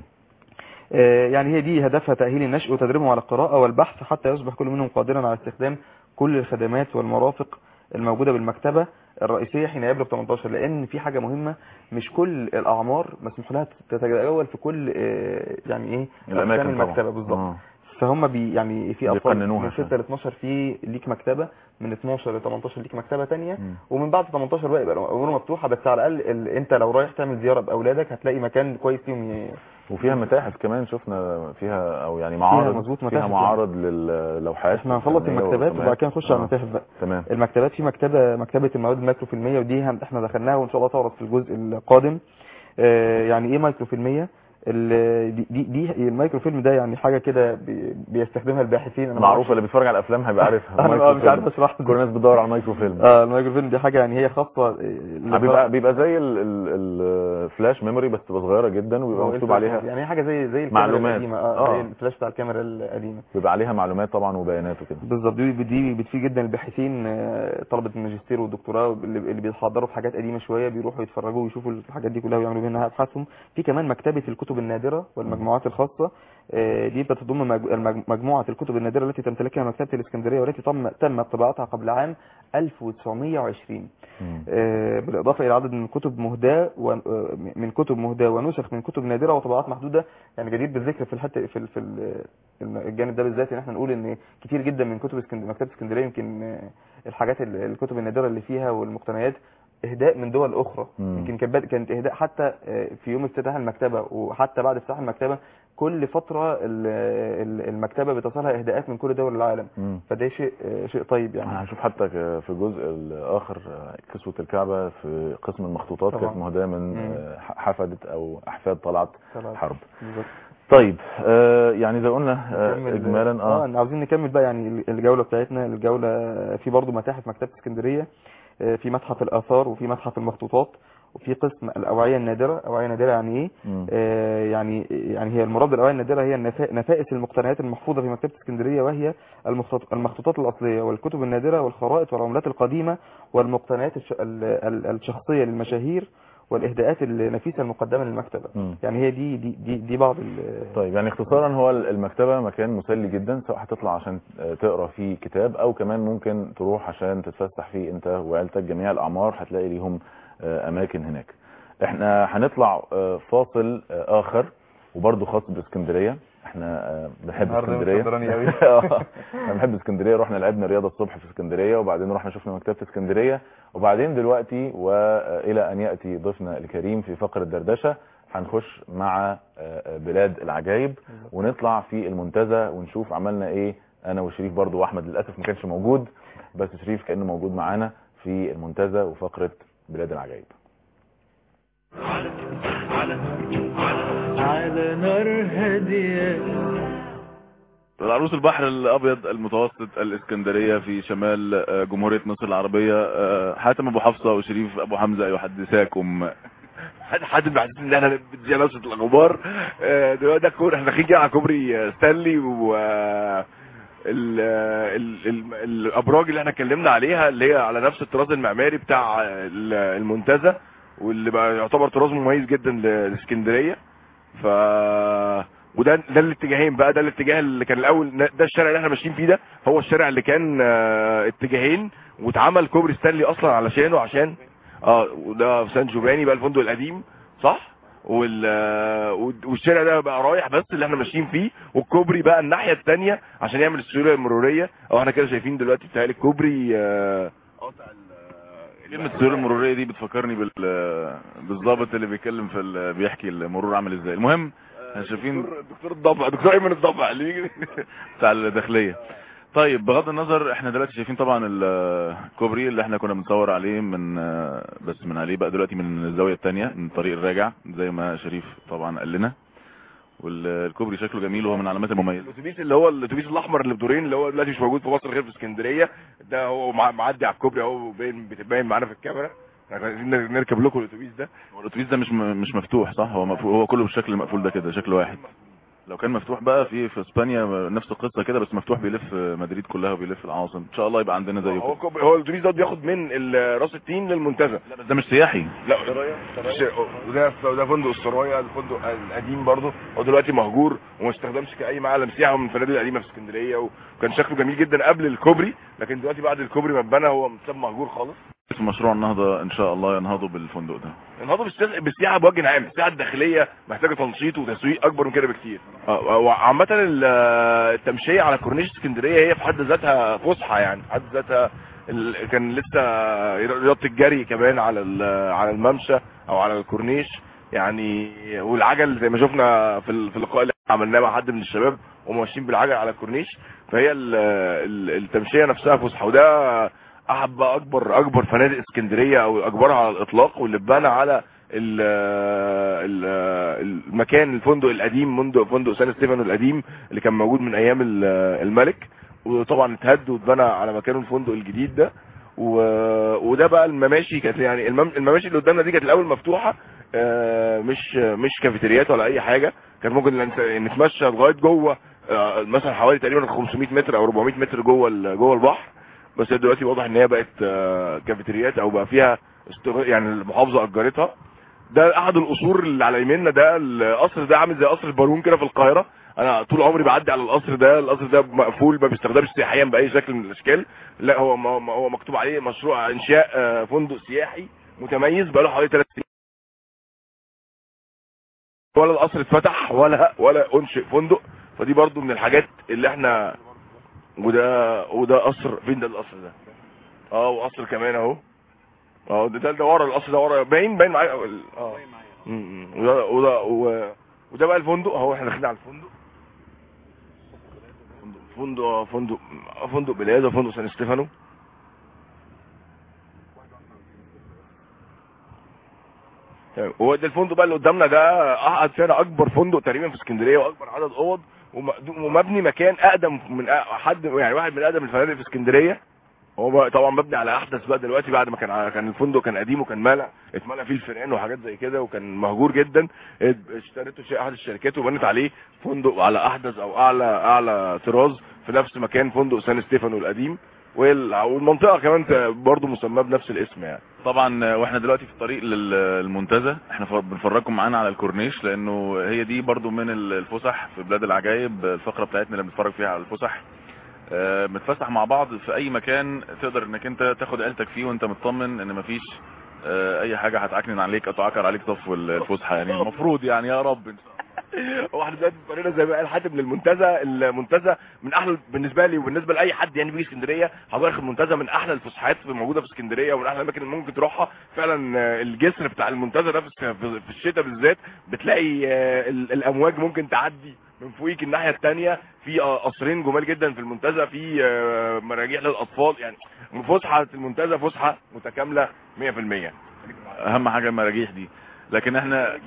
آه، يعني هي دي هدفها تأهيل النشء وتدريبهم على القراءة والبحث حتى يصبح كل منهم قادرا على استخدام كل الخدمات والمرافق الموجودة بالمكتبة الرئيسية حين يبلغ 18 لأن في حاجة مهمة مش كل الأعمار مسموح لها تتجول في كل آه، يعني إيه الأماكن أقسام طبعا. المكتبة بالظبط آه. فهم بي يعني في اطفال بيقننوها من عشان. 6 ل 12 في ليك مكتبه من 12 ل 18 ليك مكتبه تانية مم. ومن بعد 18 بقى يبقى الامور مفتوحه بس على الاقل ال... انت لو رايح تعمل زياره باولادك هتلاقي مكان كويس فيهم ي... وفيها متاحف كمان شفنا فيها او يعني معارض مظبوط فيها متاحف معارض للوحات احنا هنخلص الفنية المكتبات والرسومات. وبعد كده نخش على آه. المتاحف بقى تمام المكتبات في مكتبه مكتبه المواد المايكروفيلميه ودي هن- احنا دخلناها وان شاء الله تعرض في الجزء القادم آه، يعني ايه مايكروفيلميه ال- دي دي, دي المايكروفيلم ده يعني حاجه كده بي- بيستخدمها الباحثين أنا معروفه معرفش- اللي بيتفرج على الافلام هيبقى عارفها انا مايكرو مش عارف فيلم. اشرح كل الناس بتدور على المايكرو فيلم اه المايكروفيلم دي حاجه يعني هي خاصه آه، بيبقى بيبقى زي ال- ال- الفلاش ميموري بس تبقى صغيره جدا ويبقى هو مكتوب الفلاش عليها يعني هي حاجه زي زي الكاميرا معلومات. القديمه اه, آه. زي الفلاش بتاع الكاميرا القديمه بيبقى عليها معلومات طبعا وبيانات وكده بالظبط دي دي بتفيد جدا الباحثين آه، طلبه الماجستير والدكتوراه اللي اللي بيتحضروا في حاجات قديمه شويه بيروحوا يتفرجوا ويشوفوا الحاجات دي كلها ويعملوا منها ابحاثهم في كمان مكتبه الكتب النادره والمجموعات الخاصه آه، دي بتضم مج- المج- مجموعه الكتب النادره التي تمتلكها مكتبه الاسكندريه والتي تم تم طباعتها قبل عام 1920 مم. آه، بالإضافة إلى عدد من الكتب مهداة و- آه، من كتب مهداة ونسخ من كتب نادرة وطبعات محدودة يعني جدير بالذكر في الحته في ال- في ال- الجانب ده بالذات ان احنا نقول ان كتير جدا من كتب اسكندريه مكتبه اسكندريه يمكن آه، الحاجات ال- الكتب النادره اللي فيها والمقتنيات اهداء من دول اخرى مم. يمكن كانت بد- كانت اهداء حتى آه، في يوم افتتاح المكتبه وحتى بعد افتتاح المكتبه كل فتره ال- ال- المكتبه بتصلها اهداءات من كل دول العالم مم. فده شيء آه، شيء طيب يعني هنشوف حتى ك- في الجزء الاخر آه، كسوة الكعبة في قسم المخطوطات طبعا. كانت مهداة من مم. آه، حفدة او احفاد طلعت طبعا. حرب بالظبط طيب آه، يعني زي قلنا آه، نكمل- اجمالا اه اه عاوزين نكمل بقى يعني الجوله بتاعتنا الجوله في برضو متاحف مكتبه اسكندريه آه، في متحف الاثار وفي متحف المخطوطات وفي قسم الاوعيه النادره اوعيه نادره يعني ايه مم. آه، يعني يعني هي المراد بالاوعيه النادره هي النفا- نفائس المقتنيات المحفوظه في مكتبه اسكندريه وهي المخطط- المخطوطات الاصليه والكتب النادره والخرائط والعملات القديمه والمقتنيات الش- ال- ال- الشخصيه للمشاهير والاهداءات النفيسه المقدمه للمكتبه مم. يعني هي دي دي دي, دي بعض ال- طيب يعني اختصارا هو المكتبة مكان مسلي جدا سواء هتطلع عشان تقرا فيه كتاب او كمان ممكن تروح عشان تتفسح فيه انت وعيلتك جميع الاعمار هتلاقي ليهم آه، اماكن هناك احنا هنطلع آه، فاصل آه، اخر وبرضه خاص باسكندريه احنا آه، بنحب النهاردة يوم اسكندريه اسكندراني أوي. آه، احنا بنحب اسكندريه رحنا لعبنا رياضه الصبح في اسكندريه وبعدين رحنا شفنا مكتبه اسكندريه وبعدين دلوقتي والى ان ياتي ضيفنا الكريم في فقره دردشه هنخش مع آه، بلاد العجائب ونطلع في المنتزه ونشوف عملنا ايه انا وشريف برضو واحمد للاسف ما كانش موجود بس شريف كانه موجود معانا في المنتزه وفقره بلاد العجائب على نار هادية العروس البحر الابيض المتوسط الاسكندريه في شمال آه، جمهوريه مصر العربيه آه، حاتم ابو حفصه وشريف ابو حمزه يحدثاكم حد حد بيحسسني ان احنا بتزي نفسه الاخبار آه، دلوقتي ده كور احنا داخلين كده على كوبري آه، ستانلي و آه، ال- آه، ال- ال- الابراج اللي احنا اتكلمنا عليها اللي هي على نفس الطراز المعماري بتاع ال- المنتزه واللي بقى يعتبر طراز مميز جدا ل- لاسكندريه ف وده ده الاتجاهين بقى ده الاتجاه اللي كان الاول ده الشارع اللي احنا ماشيين فيه ده هو الشارع اللي كان آه، اتجاهين واتعمل كوبري ستانلي اصلا علشانه عشان اه وده في سان جوفاني بقى الفندق القديم صح وال آه، والشارع ده بقى رايح بس اللي احنا ماشيين فيه والكوبري بقى الناحيه الثانيه عشان يعمل السيوله المروريه او احنا كده شايفين دلوقتي بتاع الكوبري آه، قاطع ال- كلمه السيوله المروريه دي بتفكرني بال بالظابط اللي بيتكلم في ال... بيحكي المرور عامل ازاي المهم احنا شايفين دكتور دكتور الضبع دكتور ايمن الضبع اللي بيجي بتاع الداخليه طيب بغض النظر احنا دلوقتي شايفين طبعا الكوبري اللي احنا كنا بنصور عليه من بس من عليه بقى دلوقتي من الزاويه الثانيه من الطريق الراجع زي ما شريف طبعا قال لنا والكوبري شكله جميل وهو من العلامات المميزه الاتوبيس اللي هو الاتوبيس الاحمر اللي بدورين اللي هو دلوقتي مش موجود في مصر غير في اسكندريه ده هو مع- معدي على الكوبري اهو باين باين معانا في الكاميرا احنا عايزين نركب لكم الاتوبيس ده هو الاتوبيس ده مش م- مش مفتوح صح هو مفهو هو كله بالشكل المقفول ده كده شكل واحد لو كان مفتوح بقى في في اسبانيا نفس القصه كده بس مفتوح بيلف مدريد كلها وبيلف العواصم ان شاء الله يبقى عندنا زيه هو كده. الكوبري هو الاتوبيس ده بياخد من ال- راس التين للمنتزه لا بس ده مش سياحي لا مش- وده وده فندق السرايا الفندق القديم برضه هو دلوقتي مهجور وما استخدمش كاي معلم سياحه من الفنادق القديمه في اسكندريه وكان شكله جميل جدا قبل الكوبري لكن دلوقتي بعد الكوبري ما اتبنى هو متساب مهجور خالص في مشروع النهضه ان شاء الله ينهضوا بالفندق ده النهارده بالسياحه بالسياحه بوجه عام السياحه الداخليه محتاجه تنشيط وتسويق اكبر من كده بكتير آه، وعامه ال- التمشيه على كورنيش اسكندريه هي في حد ذاتها فسحه يعني في حد ذاتها ال- كان لسه رياضه الجري كمان على ال- على الممشى او على الكورنيش يعني والعجل زي ما شفنا في ال- في اللقاء اللي عملناه مع حد من الشباب وهم ماشيين بالعجل على الكورنيش فهي ال- ال- التمشيه نفسها فسحه وده احد بقى اكبر اكبر فنادق اسكندريه او اكبرها على الاطلاق واللي اتبنى على ال ال المكان الفندق القديم فندق فندق سان ستيفانو القديم اللي كان موجود من ايام ال- الملك وطبعا اتهد واتبنى على مكانه الفندق الجديد ده و... وده بقى المماشي كانت يعني المم... المماشي اللي قدامنا دي كانت الاول مفتوحه آه، مش مش كافيتريات ولا اي حاجه كان ممكن نت- نتمشى لغايه جوه آه، مثلا حوالي تقريبا 500 متر او 400 متر جوه ال- جوه البحر بس هي دلوقتي واضح ان هي بقت آه، كافيتريات او بقى فيها استغ- يعني المحافظه اجرتها ده احد القصور اللي على يميننا ده القصر ده عامل زي قصر البارون كده في القاهره انا طول عمري بعدي على القصر ده القصر ده مقفول ما بيستخدمش سياحيا باي شكل من الاشكال لا هو ما- ما- هو مكتوب عليه مشروع انشاء آه، فندق سياحي متميز بقاله حوالي ثلاث سنين ولا القصر اتفتح ولا ولا انشئ فندق فدي برضو من الحاجات اللي احنا وده وده قصر فين ده القصر ده اه وقصر كمان اهو اه ده ده ورا القصر ده ورا باين باين معايا ال- اه م- م. وده وده و- وده بقى الفندق اهو احنا داخلين على الفندق فندق فندق فندق بلاد فندق سان ستيفانو تمام. هو ده الفندق بقى اللي قدامنا ده احد فعلا اكبر فندق تقريبا في اسكندريه واكبر عدد اوض وم- ومبني مكان اقدم من أ- حد يعني واحد من اقدم الفنادق في اسكندريه هو بقى طبعا مبني على احدث بقى دلوقتي بعد ما كان ع- كان الفندق كان قديم وكان مالع اتملى فيه الفئران وحاجات زي كده وكان مهجور جدا ات- اشتريته شيء احد الشركات وبنت عليه فندق على احدث او اعلى اعلى طراز في نفس مكان فندق سان ستيفانو القديم وال- والمنطقه كمان ت- برضه مسماه بنفس الاسم يعني طبعا آه، واحنا دلوقتي في الطريق للمنتزه احنا ف- بنفرجكم معانا على الكورنيش لانه هي دي برضو من ال- الفسح في بلاد العجائب الفقره بتاعتنا اللي بنتفرج فيها على الفسح آه، بنتفسح مع بعض في اي مكان تقدر انك انت تاخد عيلتك فيه وانت مطمن ان مفيش آه، اي حاجه هتعكنن عليك او تعكر عليك صف الفسحه يعني المفروض يعني يا رب هو احنا دلوقتي اضطرينا زي ما قال حاتم للمنتزه المنتزه من احلى بالنسبه لي وبالنسبه لاي حد يعني بيجي اسكندريه حضرتك المنتزه من احلى الفسحات موجوده في اسكندريه ومن احلى الاماكن اللي ممكن تروحها فعلا آه، الجسر بتاع المنتزه ده في في- في الشتاء بالذات بتلاقي آه، ال- الامواج ممكن تعدي من فوقيك الناحيه الثانيه في آه، قصرين جمال جدا في المنتزه في آه، مراجيح للاطفال يعني فسحه المنتزه فسحه متكامله 100% اهم حاجه المراجيح دي لكن احنا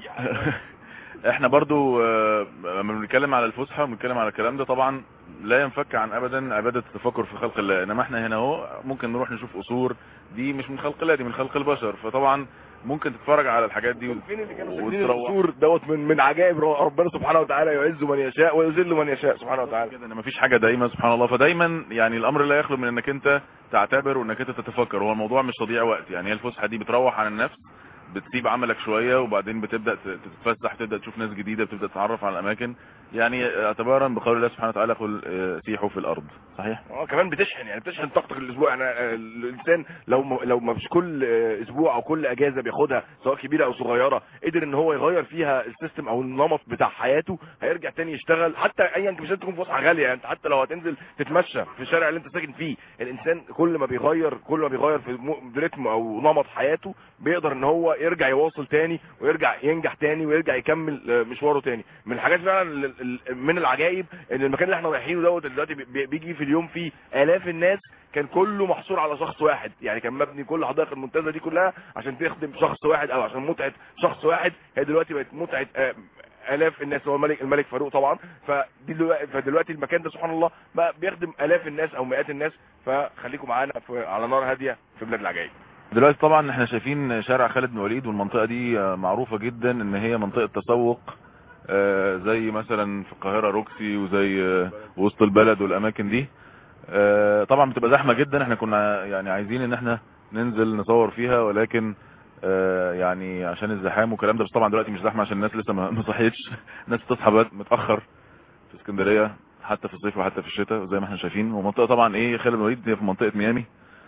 احنا برضو آه، لما بنتكلم على الفسحه بنتكلم على الكلام ده طبعا لا ينفك عن ابدا عباده التفكر في خلق الله انما احنا هنا اهو ممكن نروح نشوف قصور دي مش من خلق الله دي من خلق البشر فطبعا ممكن تتفرج على الحاجات دي فين اللي كانوا وتروح. ساكنين القصور دوت من من عجائب ربنا سبحانه وتعالى يعز من يشاء ويذل من يشاء سبحانه وتعالى كده ان مفيش حاجه دايما سبحان الله فدايما يعني الامر لا يخلو من انك انت تعتبر وانك انت تتفكر هو الموضوع مش تضييع وقت يعني هي الفسحه دي بتروح عن النفس بتسيب عملك شويه وبعدين بتبدا ت- تتفسح تبدا تشوف ناس جديده بتبدا تتعرف على الاماكن يعني اعتبارا بقول الله سبحانه وتعالى قل آه، سيحوا في الارض صحيح اه كمان بتشحن يعني بتشحن طاقتك الاسبوع يعني آه، الانسان لو م- لو ما فيش كل آه، اسبوع او كل اجازه بياخدها سواء كبيره او صغيره قدر ان هو يغير فيها السيستم او النمط بتاع حياته هيرجع تاني يشتغل حتى ايا كان مش لازم تكون فسحه غاليه يعني انت حتى لو هتنزل تتمشى في الشارع اللي انت ساكن فيه الانسان كل ما بيغير كل ما بيغير في م- رتم او نمط حياته بيقدر ان هو يرجع يواصل تاني ويرجع ينجح تاني ويرجع يكمل آه، مشواره تاني من الحاجات فعلا ال- ال- من العجائب ان المكان اللي احنا رايحينه دوت دلوقتي بي- بي- بيجي في اليوم فيه الاف الناس كان كله محصور على شخص واحد يعني كان مبني كل حدائق المنتزه دي كلها عشان تخدم شخص واحد او عشان متعه شخص واحد هي دلوقتي بقت متعه آه، الاف الناس هو الملك الملك فاروق طبعا فدي دلوقتي فدلوقتي المكان ده سبحان الله بقى بيخدم الاف الناس او مئات الناس فخليكم معانا في- على نار هاديه في بلاد العجائب دلوقتي طبعا احنا شايفين شارع خالد بن وليد والمنطقه دي آه، معروفه جدا ان هي منطقه تسوق آه، زي مثلا في القاهره روكسي وزي آه، وسط البلد والاماكن دي آه، طبعا بتبقى زحمه جدا احنا كنا يعني عايزين ان احنا ننزل نصور فيها ولكن آه، يعني عشان الزحام والكلام ده بس طبعا دلوقتي مش زحمه عشان الناس لسه ما ما صحيتش الناس بتصحى بد- متاخر في اسكندريه حتى في الصيف وحتى في الشتاء زي ما احنا شايفين ومنطقه طبعا ايه خالد بن وليد هي في منطقه ميامي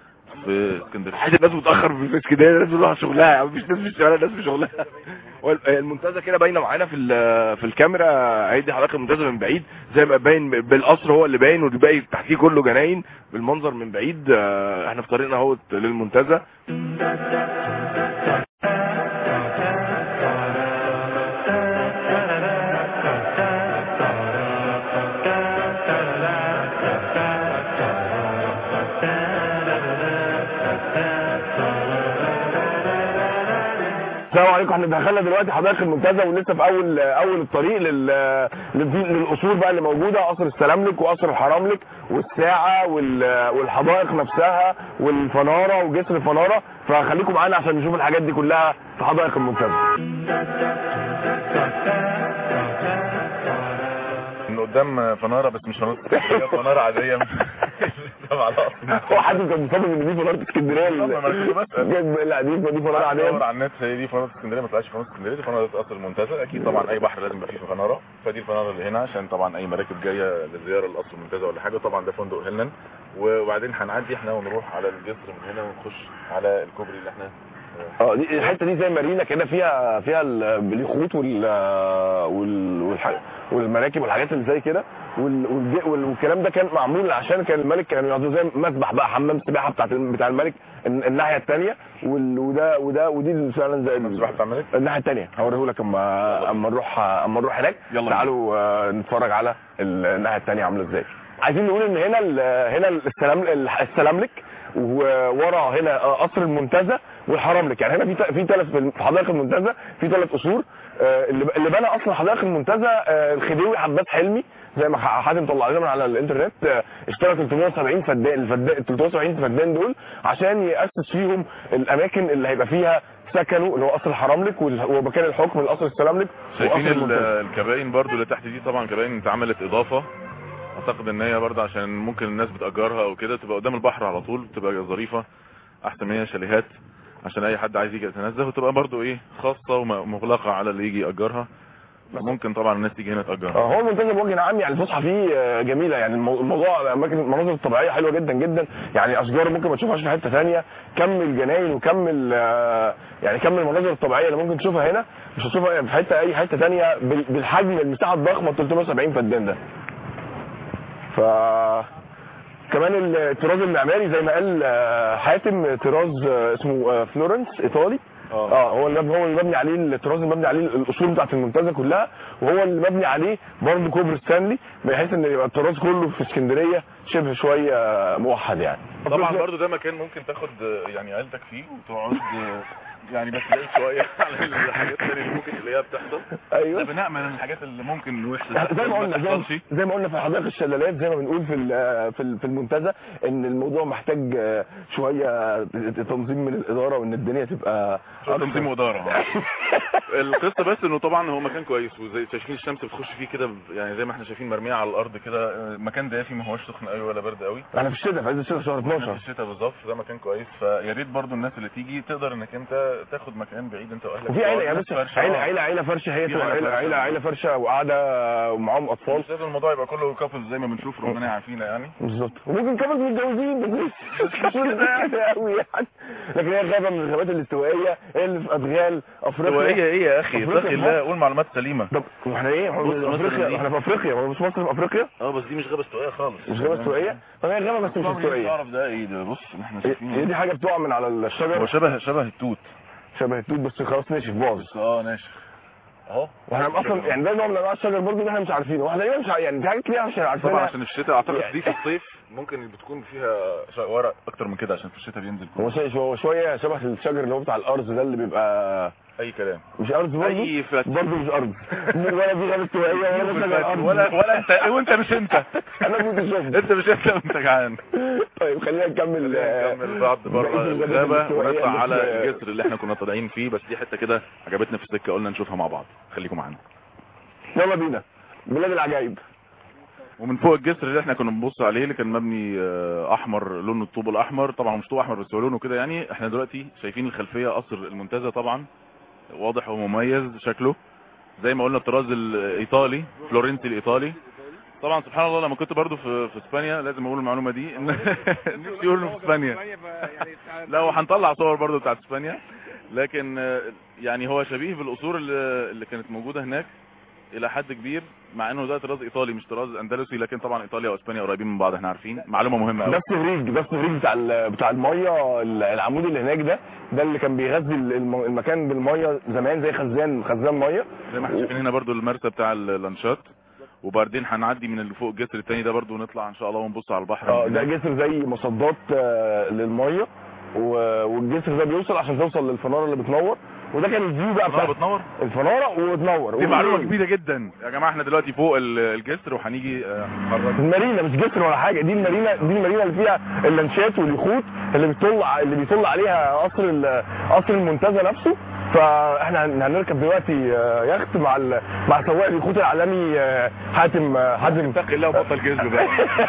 في اسكندريه حاجه الناس متاخر في في اسكندريه الناس بتروح شغلها يعني مفيش ناس في الشوارع ناس في شغلها المنتزه كده باينه معانا في ال- في الكاميرا هيدي حضرتك المنتزه من بعيد زي ما باين بالقصر هو اللي باين والباقي تحتيه كله جناين بالمنظر من بعيد آه، احنا في طريقنا اهوت للمنتزه السلام عليكم احنا دخلنا دلوقتي حدائق المنتزه ولسه في اول اول الطريق لل لل- للقصور بقى اللي موجوده قصر السلاملك وقصر الحراملك والساعه وال- والحدائق نفسها والفناره وجسر الفناره فخليكم معانا عشان نشوف الحاجات دي كلها في حدائق المنتزه من قدام فناره بس مش فناره اسكندريه فناره عاديه تبع القصر هو حد كان مصمم ان دي فناره اسكندريه طبعا، ما أنا كنت بسأل. جايب- لا دي دي فناره عاديه دور على النت هي دي فناره اسكندريه ما طلعش فناره اسكندريه دي فناره قصر المنتزه اكيد طبعا اي بحر لازم يبقى فيه فناره فدي الفناره اللي هنا عشان طبعا اي مراكب جايه لزياره القصر المنتزه ولا حاجه طبعا ده فندق هيلنان وبعدين هنعدي احنا ونروح على الجسر من هنا ونخش على الكوبري اللي احنا اه دي الحته دي زي مارينا كده فيها فيها اليخوت وال وال والح- والمراكب والحاجات اللي زي كده وال- والج- وال- والكلام ده كان معمول عشان كان الملك كانوا يقعدوا زي مسبح بقى حمام سباحه بتاعت بتاع الملك الن- الناحيه الثانيه وده وده ودي فعلا زي السباحة بتاع الملك؟ الناحيه الثانيه هوريه لك اما اما نروح اما نروح هناك يلا تعالوا آه، نتفرج على ال- الناحيه الثانيه عامله ازاي عايزين نقول ان هنا ال- هنا السلام السلاملك وورا هنا آه، قصر المنتزه والحرملك يعني هنا في ت- في ثلاث في حدائق المنتزه في ثلاث قصور آه، اللي اللي بنى اصلا حدائق المنتزه آه، الخديوي عباس حلمي زي ما ح- حاتم طلع لنا من على الانترنت آه، اشترى 370 فدان الفدان 370 فدان دول عشان ياسس فيهم الاماكن اللي هيبقى فيها سكنه اللي هو قصر الحرملك وال- ومكان الحكم القصر السلاملك شايفين وقصر ال- المنتزه الكباين برضو اللي تحت دي طبعا كباين اتعملت اضافه اعتقد ان هي برضه عشان ممكن الناس بتاجرها او كده تبقى قدام البحر على طول تبقى ظريفه احسن من هي شاليهات عشان اي حد عايز يجي يتنزه وتبقى برضه ايه خاصه ومغلقه على اللي يجي ياجرها ممكن طبعا الناس تيجي هنا تاجرها آه، هو المنتزه بوجه عام يعني الفسحه فيه آه، جميله يعني المو- الموضوع الاماكن المناظر الطبيعيه حلوه جدا جدا يعني اشجار ممكن ما تشوفهاش في حته ثانيه كم الجناين وكم ال- آه، يعني كم المناظر الطبيعيه اللي ممكن تشوفها هنا مش هتشوفها في حته اي حته ثانيه بال- بالحجم المساحه الضخمه 370 فدان ده ف كمان الطراز المعماري زي ما قال آه، حاتم طراز آه، اسمه آه، فلورنس ايطالي اه هو اللي هو اللي مبني عليه الطراز اللي مبني عليه الاصول بتاعت المنتزه كلها وهو اللي مبني عليه برضه كوبري ستانلي بحيث ان يبقى الطراز كله في اسكندريه شبه شويه موحد يعني طبعا برضو ده مكان ممكن تاخد آه، يعني عيلتك فيه وتقعد آه، يعني بس تلاقي شويه على الحاجات الثانيه اللي ممكن تلاقيها بتحصل ايوه ده بنأمل ان الحاجات اللي ممكن وحشه زي ما قلنا زي, تحصلش زي ما قلنا في حدائق الشلالات زي ما بنقول في ال- في ال- في المنتزه ان الموضوع محتاج آه، شويه تنظيم من الاداره وان الدنيا تبقى شو تنظيم واداره القصه بس انه طبعا هو مكان كويس وزي شايفين الشمس بتخش فيه كده يعني زي ما احنا شايفين مرميه على الارض كده آه، مكان دافي ما هوش سخن قوي ولا برد قوي احنا في الشتاء في عز الشتاء شهر احنا 12 في الشتاء بالظبط ده مكان كويس فيا ريت برضو الناس اللي تيجي تقدر انك انت تاخد مكان بعيد انت واهلك وفي عيله يا تقعد بس فرشة. عيله آه. عيله عيله فرشه هي في تبقى عيلة عيله فرشة. عيله عيله فرشه وقاعده ومعاهم اطفال مش لازم الموضوع يبقى كله كابلز زي ما بنشوف ربنا يعافينا يعني بالظبط وممكن كمان متجوزين بس مش مش كل ده يعني قوي يعني لكن هي غابه من الغابات الاستوائيه هي اللي في ادغال افريقيا هوايه ايه يا اخي أفريقيا اتقي في الله مصر. قول معلومات سليمه طب واحنا ايه بص احنا في مثلا افريقيا دي. احنا في افريقيا هو مش مصر في افريقيا اه بس دي مش غابه استوائيه خالص مش غابه استوائيه طب هي غابه بس مش استوائيه تعرف ده ايه ده بص احنا هي شايفين دي حاجه بتقع من على هو الشجر شبه شبه التوت شبه التوت بس خلاص نشف باظ بس اه ناشف اهو واحنا اصلا يعني ده نوع من انواع الشجر برضه اللي احنا مش عارفينه واحنا تقريبا مش ع- يعني في حاجات كتير مش عارفينها طبعا عشان الشتاء اعتقد يعني- دي في الصيف ممكن بتكون فيها ش- ورق اكتر من كده عشان في الشتاء بينزل هو شويه هو شويه شبه الشجر اللي هو بتاع الارز ده اللي بيبقى اي كلام مش ارز برضه اي فلات برضه مش ارز ولا في غابه استوائيه ولا في شجر ارز ولا ولا انت وانت مش انت انا كنت شفت انت مش انت وانت جعان طيب خلينا نكمل آه، نكمل بعض بره بقية الغابات الغابه الاستوائية ونطلع اللي على في- الجسر اللي احنا كنا طالعين فيه بس دي حته كده عجبتنا في السكه قلنا نشوفها مع بعض خليكم معانا يلا بينا بلاد العجائب ومن فوق الجسر اللي احنا كنا بنبص عليه اللي كان مبني آه، احمر لونه الطوب الاحمر طبعا مش طوب احمر بس هو لونه كده يعني احنا دلوقتي شايفين الخلفيه قصر المنتزه طبعا واضح ومميز شكله زي ما قلنا الطراز الايطالي فلورنتي الايطالي طبعا سبحان الله لما كنت برضو في في اسبانيا لازم اقول المعلومه دي ان نفسي اقول إنه في اسبانيا لا وهنطلع صور برضو بتاعت اسبانيا لكن آه، يعني هو شبيه بالاصول اللي اللي كانت موجوده هناك الى حد كبير مع انه ده طراز ايطالي مش طراز اندلسي لكن طبعا ايطاليا واسبانيا قريبين من بعض احنا عارفين معلومه مهمه ده قوي السفريج ده السفريج بتاع ال- بتاع الميه ال- العمود اللي هناك ده ده اللي كان بيغذي ال- الم- المكان بالميه زمان زي خزان خزان ميه زي ما احنا شايفين هنا برضو المرسى بتاع اللانشات وبعدين هنعدي من اللي فوق الجسر التاني ده برضو ونطلع ان شاء الله ونبص على البحر اه من ده هناك. جسر زي مصدات آه، للميه و- والجسر ده بيوصل عشان توصل للفناره اللي بتنور وده كان الفيو بقى الفنارة بتاع بتنور الفناره وتنور دي معلومه وبالليل. جديده جدا يا جماعه احنا دلوقتي فوق ال- الجسر وهنيجي آه، نتحرك المارينا مش جسر ولا حاجه دي المارينا دي المارينا اللي فيها اللانشات واليخوت اللي بيطل ع- اللي بيطل عليها قصر ال- قصر المنتزه نفسه فاحنا هن- هنركب دلوقتي آه، يخت مع ال- مع سواق اليخوت العالمي آه، حاتم آه، حاتم اتق الله وبطل كذب بقى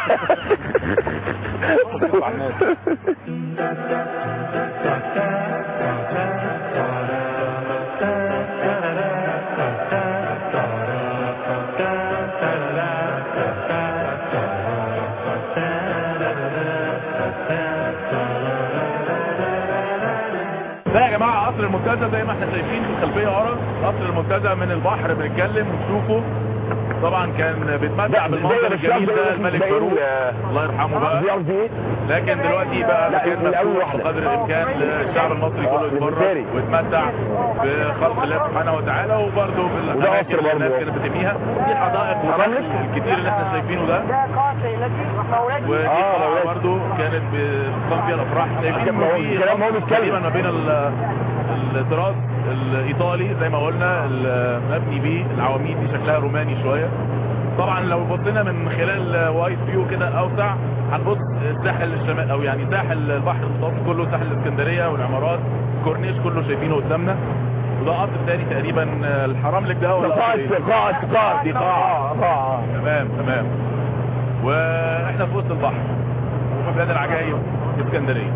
ده يا جماعه قصر المنتزه زي ما احنا شايفين في الخلفيه ورا قصر المنتزه من البحر بنتكلم ونشوفه طبعا كان بيتمتع بالمنظر الجميل ده الملك فاروق الله يرحمه بقى دي قصدي ايه؟ لكن دلوقتي بقى لا، مكان من أول مفتوح واحدة. بقدر الامكان للشعب المصري كله آه، يتفرج للمساري. ويتمتع بخلق الله سبحانه وتعالى وبرضه بالاماكن قصر اللي برضه. الناس كانت بتبنيها دي الحدائق والرمل الكتير اللي احنا شايفينه ده ودي آه، قاعة مولاتي. برضه كانت بتقام فيها الافراح شايفين ما هو إنه في الكلام هو خط بيتكلم. تقريبا ما بين ال- الطراز الايطالي زي ما قلنا المبني بيه العواميد دي شكلها روماني شويه طبعا لو بصينا من خلال وايد فيو كده اوسع هنبص الساحل الشمال او يعني ساحل البحر المتوسط كله ساحل الاسكندريه والعمارات الكورنيش كله شايفينه قدامنا وده قصر تاني تقريبا الحرام لك ده ولا قصر إيه؟ قاعة قاعة دي قاعة قاعة تمام تمام واحنا في وسط البحر وفي بلاد العجائب اسكندريه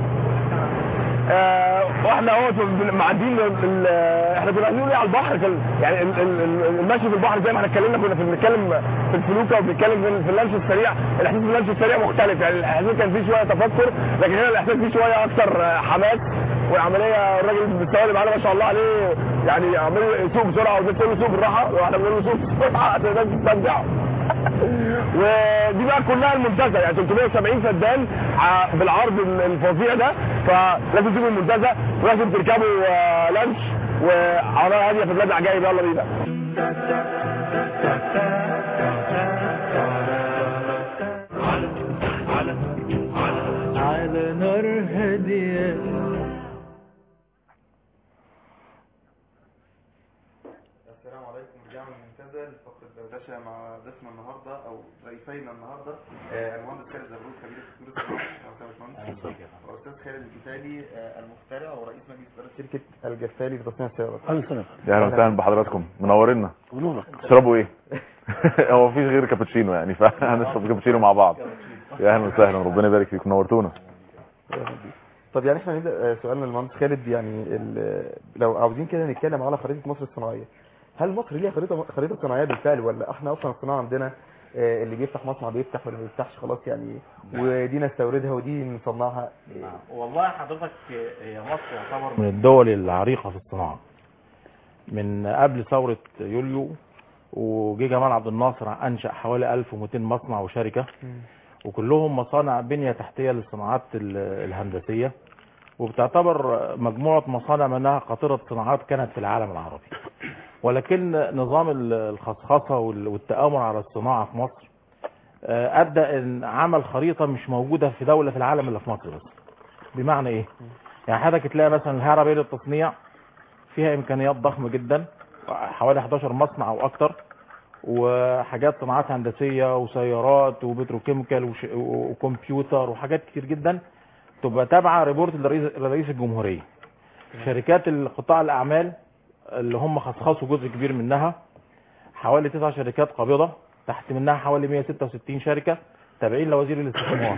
آه، واحنا اهو بن- معديين ال- ال- احنا كنا عايزين نقول على البحر كان يعني ال- ال- ال- المشي في البحر زي ما احنا اتكلمنا كنا في بنتكلم في الفلوكه وبنتكلم في- في اللانش السريع الاحساس في اللانش السريع مختلف يعني الاحساس كان فيه شويه تفكر لكن هنا الاحساس فيه شويه اكتر آه، حماس والعمليه الراجل بالسواق اللي معانا ما شاء الله عليه يعني عمال يسوق بسرعه والناس تقول له سوق بالراحه واحنا بنقول له سوق بسرعه عشان الناس تستمتع ودي بقى كلها المنتزه يعني 370 فدان ع- بالعرض ال- الفظيع ده فلازم تجيبوا المنتزه ولازم تركبوا آه، لانش وعربيه هاديه في بلاد العجائب يلا بينا على نار هادية السلام عليكم رجعنا من المنتزه لفقره دردشه مع ضيفنا النهارده او ضيفينا النهارده آه، المهندس خالد زبروت خبير التكنولوجيا أو باشمهندس واستاذ خالد الجفالي آه، المخترع ورئيس مجلس اداره شركه الجفالي لتصنيع السيارات يا اهلا وسهلا بحضراتكم منورنا تشربوا ايه هو مفيش غير كابتشينو يعني فهنشرب كابتشينو مع بعض يا اهلا وسهلا ربنا يبارك فيكم نورتونا طب يعني احنا نبدا آه، سؤالنا للمهندس خالد يعني ال- لو عاوزين كده نتكلم على خريطه مصر الصناعيه هل مصر ليها خريطه خريطه صناعيه بالفعل ولا احنا اصلا الصناعه عندنا آه، اللي بيفتح مصنع بيفتح واللي ما بيفتحش خلاص يعني ودي نستوردها ودي نصنعها والله حضرتك هي مصر يعتبر من الدول العريقة في الصناعة من قبل ثورة يوليو وجي جمال عبد الناصر أنشأ حوالي 1200 مصنع وشركة وكلهم مصانع بنية تحتية للصناعات ال- الهندسية وبتعتبر مجموعة مصانع منها قاطرة صناعات كانت في العالم العربي ولكن نظام ال- الخصخصة وال- والتآمر على الصناعة في مصر آه، أدى أن عمل خريطة مش موجودة في دولة في العالم إلا في مصر بس بمعنى إيه؟ يعني حضرتك تلاقي مثلا الهربية للتصنيع فيها إمكانيات ضخمة جدا حوالي 11 مصنع أو أكتر وحاجات صناعات هندسية وسيارات وبتروكيميكال وش- وكمبيوتر وحاجات كتير جدا تبقى تابعة ريبورت لرئيس لرئيس الجمهورية شركات القطاع الأعمال اللي هم خصخصوا جزء كبير منها حوالي تسع شركات قابضة تحت منها حوالي 166 شركة تابعين لوزير الاستثمار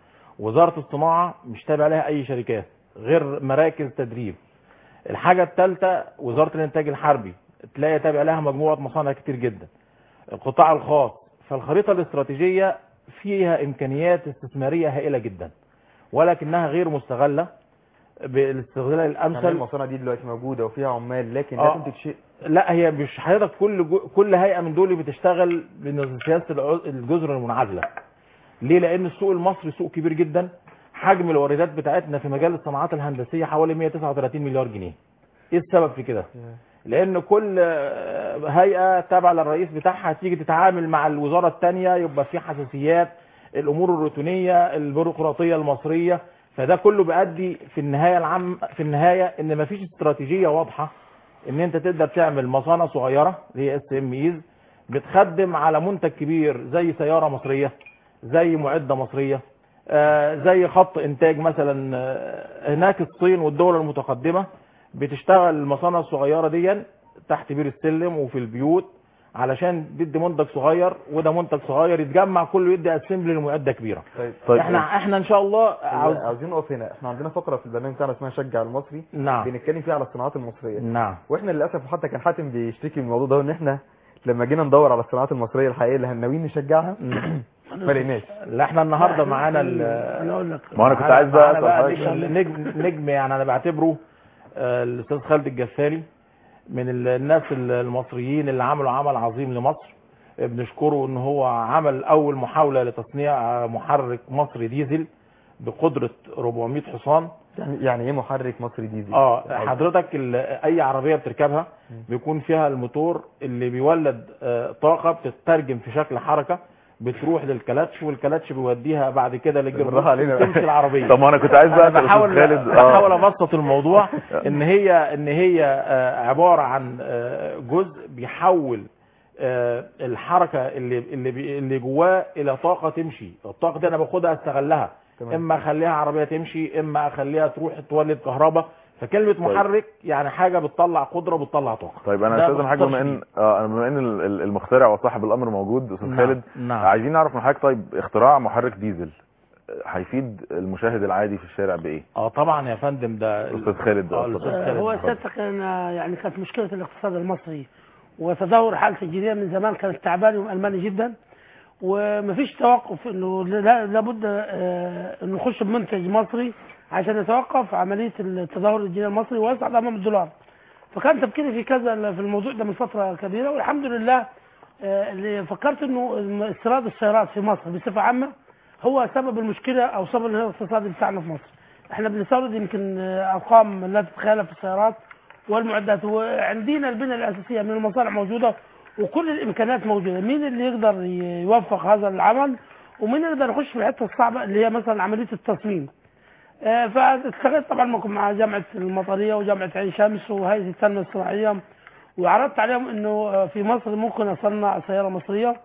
وزارة الصناعة مش تابع لها أي شركات غير مراكز تدريب الحاجة الثالثة وزارة الإنتاج الحربي تلاقي تابع لها مجموعة مصانع كتير جدا القطاع الخاص فالخريطة الاستراتيجية فيها إمكانيات استثمارية هائلة جدا ولكنها غير مستغلة بالاستغلال يعني الأمثل المصانع دي دلوقتي موجوده وفيها عمال لكن لا آه. تنتج شيء لا هي مش حضرتك كل جو كل هيئه من دول بتشتغل بسياسه الع- الجزر المنعزله ليه لان السوق المصري سوق كبير جدا حجم الواردات بتاعتنا في مجال الصناعات الهندسيه حوالي 139 مليار جنيه ايه السبب في كده لان كل آه، هيئه تابعه للرئيس بتاعها تيجي تتعامل مع الوزاره الثانيه يبقى في حساسيات الامور الروتينيه البيروقراطيه المصريه فده كله بيؤدي في النهايه العام في النهايه ان مفيش استراتيجيه واضحه ان انت تقدر تعمل مصانع صغيره اللي هي اس ام ايز بتخدم على منتج كبير زي سياره مصريه زي معده مصريه آه، زي خط انتاج مثلا آه، هناك الصين والدول المتقدمه بتشتغل المصانع الصغيره دي تحت بير السلم وفي البيوت علشان بدي منتج صغير وده منتج صغير يتجمع كله يدي اسمبلي لمعده كبيره طيب طيب احنا احنا ان شاء الله عاوز عاوزين نقف هنا احنا عندنا فقره في البرنامج بتاعنا اسمها شجع المصري نعم بنتكلم فيها على الصناعات المصريه نعم واحنا للاسف حتى كان حاتم بيشتكي من الموضوع ده ان احنا لما جينا ندور على الصناعات المصريه الحقيقيه اللي هناويين نشجعها ما لقيناش لا احنا النهارده معانا ال- ما انا كنت معانا- عايز بقى معانا اسال بقى حضرتك نجم, نجم, نجم يعني انا بعتبره آه، الاستاذ خالد الجفاري من ال- الناس ال- المصريين اللي عملوا عمل عظيم لمصر بنشكره ان هو عمل اول محاولة لتصنيع آه، محرك مصري ديزل بقدرة 400 حصان يعني يعني ايه محرك مصري ديزل اه حضرتك ال- اي عربيه بتركبها بيكون فيها الموتور اللي بيولد آه، طاقه بتترجم في شكل حركه بتروح للكلاتش والكلاتش بيوديها بعد كده بالراحة للجربوش علينا بقى. تمشي العربيه طب ما انا كنت عايز بقى أنا اسال بحاول استاذ خالد بحاول اه ابسط الموضوع ان هي ان هي آه، عباره عن آه، جزء بيحول آه، الحركه اللي اللي بي- اللي جواه الى طاقه تمشي الطاقه دي انا باخدها استغلها تمام. اما اخليها عربيه تمشي اما اخليها تروح تولد كهرباء فكلمه محرك يعني حاجه بتطلع قدره وبتطلع طاقه طيب انا ده استاذن حاجه بما ان اه انا بما ان ال- ال- المخترع وصاحب الامر موجود استاذ نعم، خالد نعم. عايزين نعرف من حضرتك طيب اختراع محرك ديزل آه، هيفيد المشاهد العادي في الشارع بايه اه طبعا يا فندم ده استاذ خالد آه، آه، الأستاذ اتفضل. خالد. هو اتفضل. سيادتك كان يعني كانت مشكله الاقتصاد المصري وتدهور حاله الجنيه من زمان كانت تعبانه وألماني جدا ومفيش توقف انه لا- لابد آه، انه نخش بمنتج مصري عشان يتوقف عمليه التدهور الجنيه المصري ويصعد امام الدولار فكان تفكيري في كذا في الموضوع ده من فتره كبيره والحمد لله آه، اللي فكرت انه استيراد السيارات في مصر بصفه عامه هو سبب المشكله او سبب الانهيار الاقتصادي بتاعنا في مصر احنا بنستورد يمكن آه، ارقام لا تتخيلها في السيارات والمعدات وعندنا البنيه الاساسيه من المصانع موجوده وكل الامكانيات موجوده مين اللي يقدر ي- يوفق هذا العمل ومين يقدر يخش في الحته الصعبه اللي هي مثلا عمليه التصميم آه، فاشتغلت طبعا معكم مع جامعه المطريه وجامعه عين شمس وهيئه التنميه الصناعيه وعرضت عليهم انه آه، في مصر ممكن اصنع سياره مصريه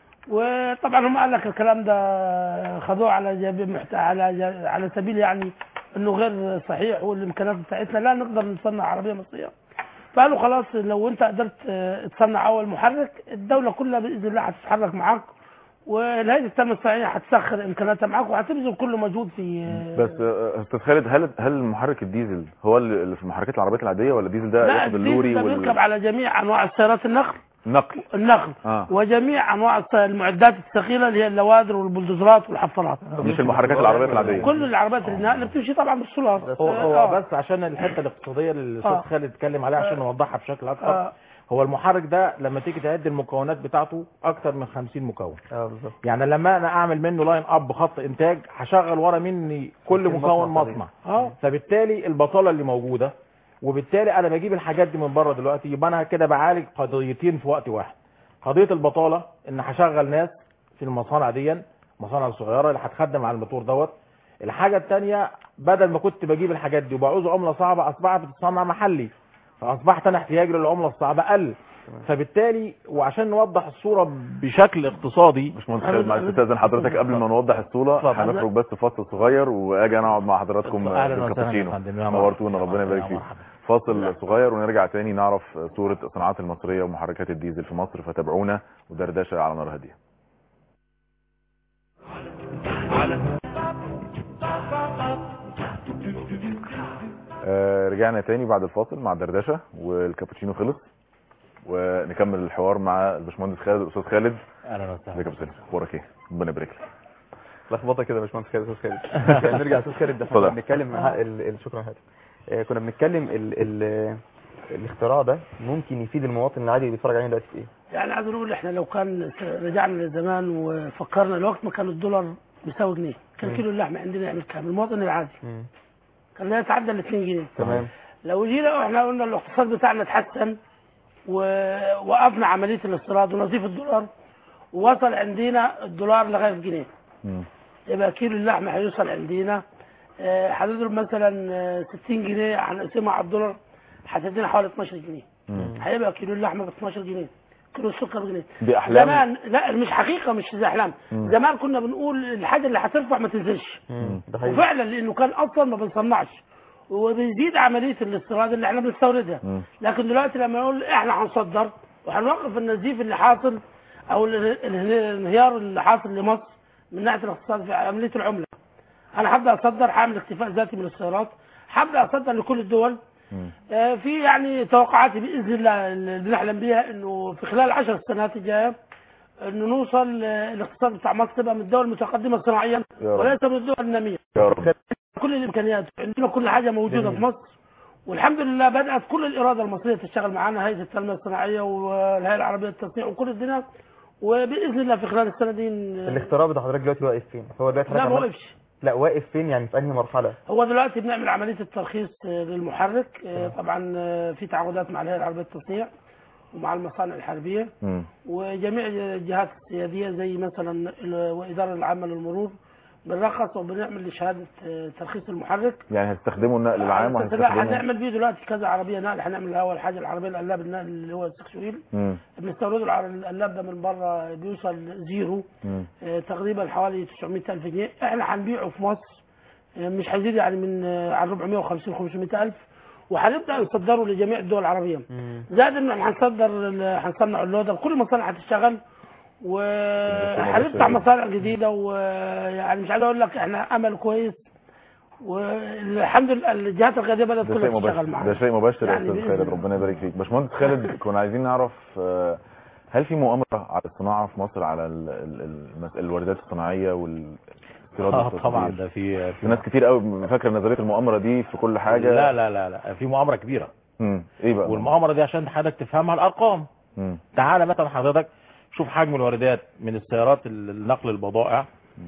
وطبعا هم قال لك الكلام ده خدوه على جاب محت... على ج- على سبيل يعني انه غير صحيح والامكانيات بتاعتنا لا نقدر نصنع عربيه مصريه فقالوا خلاص لو انت قدرت آه، تصنع اول محرك الدوله كلها باذن الله هتتحرك معاك والهيئه التنميه الصناعيه هتسخر امكانياتها معاك وهتبذل كل مجهود في آه، بس آه، استاذ خالد هل هل محرك الديزل هو اللي اللي في محركات العربيات العاديه ولا الديزل ده لا ياخد اللوري الديزل ده بيركب على جميع انواع السيارات النقل والنقل النقل اه وجميع انواع الس- المعدات الثقيله اللي هي اللوادر والبلدوزرات والحفارات مش المحركات العربيات العاديه كل العربيات النقل اللي بتمشي طبعا بالسولار هو, آه. هو بس عشان الحته الاقتصاديه اللي الاستاذ آه. خالد اتكلم عليها عشان نوضحها بشكل اكتر آه. هو المحرك ده لما تيجي تعد المكونات بتاعته اكتر من 50 مكون اه بالظبط يعني لما انا اعمل منه لاين اب خط انتاج هشغل ورا مني كل ممكن مكون مصنع مصنع اه فبالتالي البطاله اللي موجوده وبالتالي انا بجيب الحاجات دي من بره دلوقتي يبقى انا كده بعالج قضيتين في وقت واحد قضيه البطاله ان هشغل ناس في المصانع دي المصانع الصغيره اللي هتخدم على الموتور دوت الحاجه الثانيه بدل ما كنت بجيب الحاجات دي وبعوز عمله صعبه اصبحت بتتصنع محلي فاصبحت انا احتياجي للعمله الصعبه قل فبالتالي وعشان نوضح الصوره بشكل اقتصادي باشمهندس خالد معلش استاذن حضرتك قبل ما نوضح الصوره اتفضل. هنخرج بس فاصل صغير واجي انا اقعد مع حضراتكم أهلاً وسهلاً يا بالكابتشينو فندم. يا مرحبا. نورتونا ربنا يبارك يا فيك مرحبا. فاصل صغير ونرجع تاني نعرف صوره الصناعات المصريه ومحركات الديزل في مصر فتابعونا ودردشه على نار هاديه آه، رجعنا تاني بعد الفاصل مع الدردشه والكابتشينو خلص ونكمل الحوار مع الباشمهندس خالد الاستاذ خالد اهلا ازيك وسهلا يا ابو سلمى اخبارك ايه ربنا يبارك لك لخبطه كده يا باشمهندس خالد استاذ خالد يعني نرجع استاذ خالد ده احنا اتفضل. كنا بنتكلم مع ال... ال... شكرا يا هادي آه، كنا بنتكلم ال... ال... الاختراع ده ممكن يفيد المواطن العادي اللي بيتفرج علينا دلوقتي في ايه؟ يعني عايز نقول احنا لو كان رجعنا لزمان وفكرنا الوقت ما كان الدولار بيساوي جنيه كان مم. كيلو اللحمه عندنا يعمل كام المواطن العادي مم. كان لا يتعدى ال 2 جنيه تمام لو جينا احنا قلنا الاقتصاد بتاعنا اتحسن ووقفنا عمليه الاستيراد ونظيف الدولار ووصل عندنا الدولار لغايه جنيه مم. يبقى كيلو اللحمه هيوصل عندنا آه، هنضرب مثلا آه، 60 جنيه هنقسمها على الدولار هتدينا حوالي 12 جنيه مم. هيبقى كيلو اللحمه ب 12 جنيه كيلو السكر بجنيه دي احلام زمان لا مش حقيقه مش زي احلام مم. زمان كنا بنقول الحاجه اللي هترفع ما تنزلش مم. ده حقيقي وفعلا لانه كان اصلا ما بنصنعش وبيزيد عمليه الاستيراد اللي احنا بنستوردها مم. لكن دلوقتي لما نقول احنا هنصدر وهنوقف النزيف اللي حاصل او ال- ال- الانهيار اللي حاصل لمصر من ناحيه الاقتصاد في عمليه العمله انا هبدا اصدر هعمل اكتفاء ذاتي من السيارات هبدا اصدر لكل الدول مم. آه، في يعني توقعاتي باذن الله اللي بنحلم بيها انه في خلال عشر سنوات الجايه انه نوصل آه، الاقتصاد بتاع مصر تبقى من الدول المتقدمه صناعيا يا رب. وليس من الدول الناميه يا رب كل الامكانيات عندنا كل حاجه موجوده في مصر والحمد لله بدات كل الاراده المصريه تشتغل معانا هيئه التنميه الصناعيه والهيئه العربيه للتصنيع وكل الدنيا وباذن الله في خلال السنه دي ن- الاختراع بتاع حضرتك دلوقتي واقف فين؟ هو دلوقتي لا حضرتك ما عملت- وقفش لا واقف فين يعني في انهي مرحله؟ هو دلوقتي بنعمل عمليه الترخيص آه، للمحرك آه، طبعا آه، في تعاقدات مع الهيئه العربيه للتصنيع ومع المصانع الحربيه مم. وجميع الجهات السياديه زي مثلا ال- والاداره العامه للمرور بنرخص وبنعمل شهاده آه، ترخيص المحرك يعني هتستخدموا النقل العام لا وهتستخدموا هنعمل بيه دلوقتي كذا عربيه نقل هنعمل اول حاجه العربيه القلاب النقل اللي هو السكس ويل مم. بنستورده الع- القلاب ده من بره بيوصل زيرو مم. آه، تقريبا حوالي 900 الف جنيه احنا هنبيعه في مصر آه، مش هيزيد يعني من آه، عن 450 500 الف وهنبدا نصدره لجميع الدول العربيه زائد ان احنا هنصدر ال- هنصنع اللودر كل المصانع هتشتغل وهنفتح مصانع جديده ويعني مش عايز اقول لك احنا امل كويس والحمد لله الجهات القياديه بدات ده كلها شيء تشتغل مباشر معانا ده شيء مباشر يا يعني استاذ بإذن خالد الله. ربنا يبارك فيك باشمهندس خالد كنا عايزين نعرف آه، هل في مؤامره على الصناعه في مصر على ال- ال- المس- الواردات الصناعيه والاستيراد اه والتصدير؟ طبعا ده في في ناس كتير قوي فاكره نظريه المؤامره دي في كل حاجه لا لا لا لا في مؤامره كبيره مم. ايه بقى والمؤامره دي عشان حضرتك تفهمها الارقام مم. تعالى مثلا حضرتك شوف حجم الواردات من السيارات ال- نقل البضائع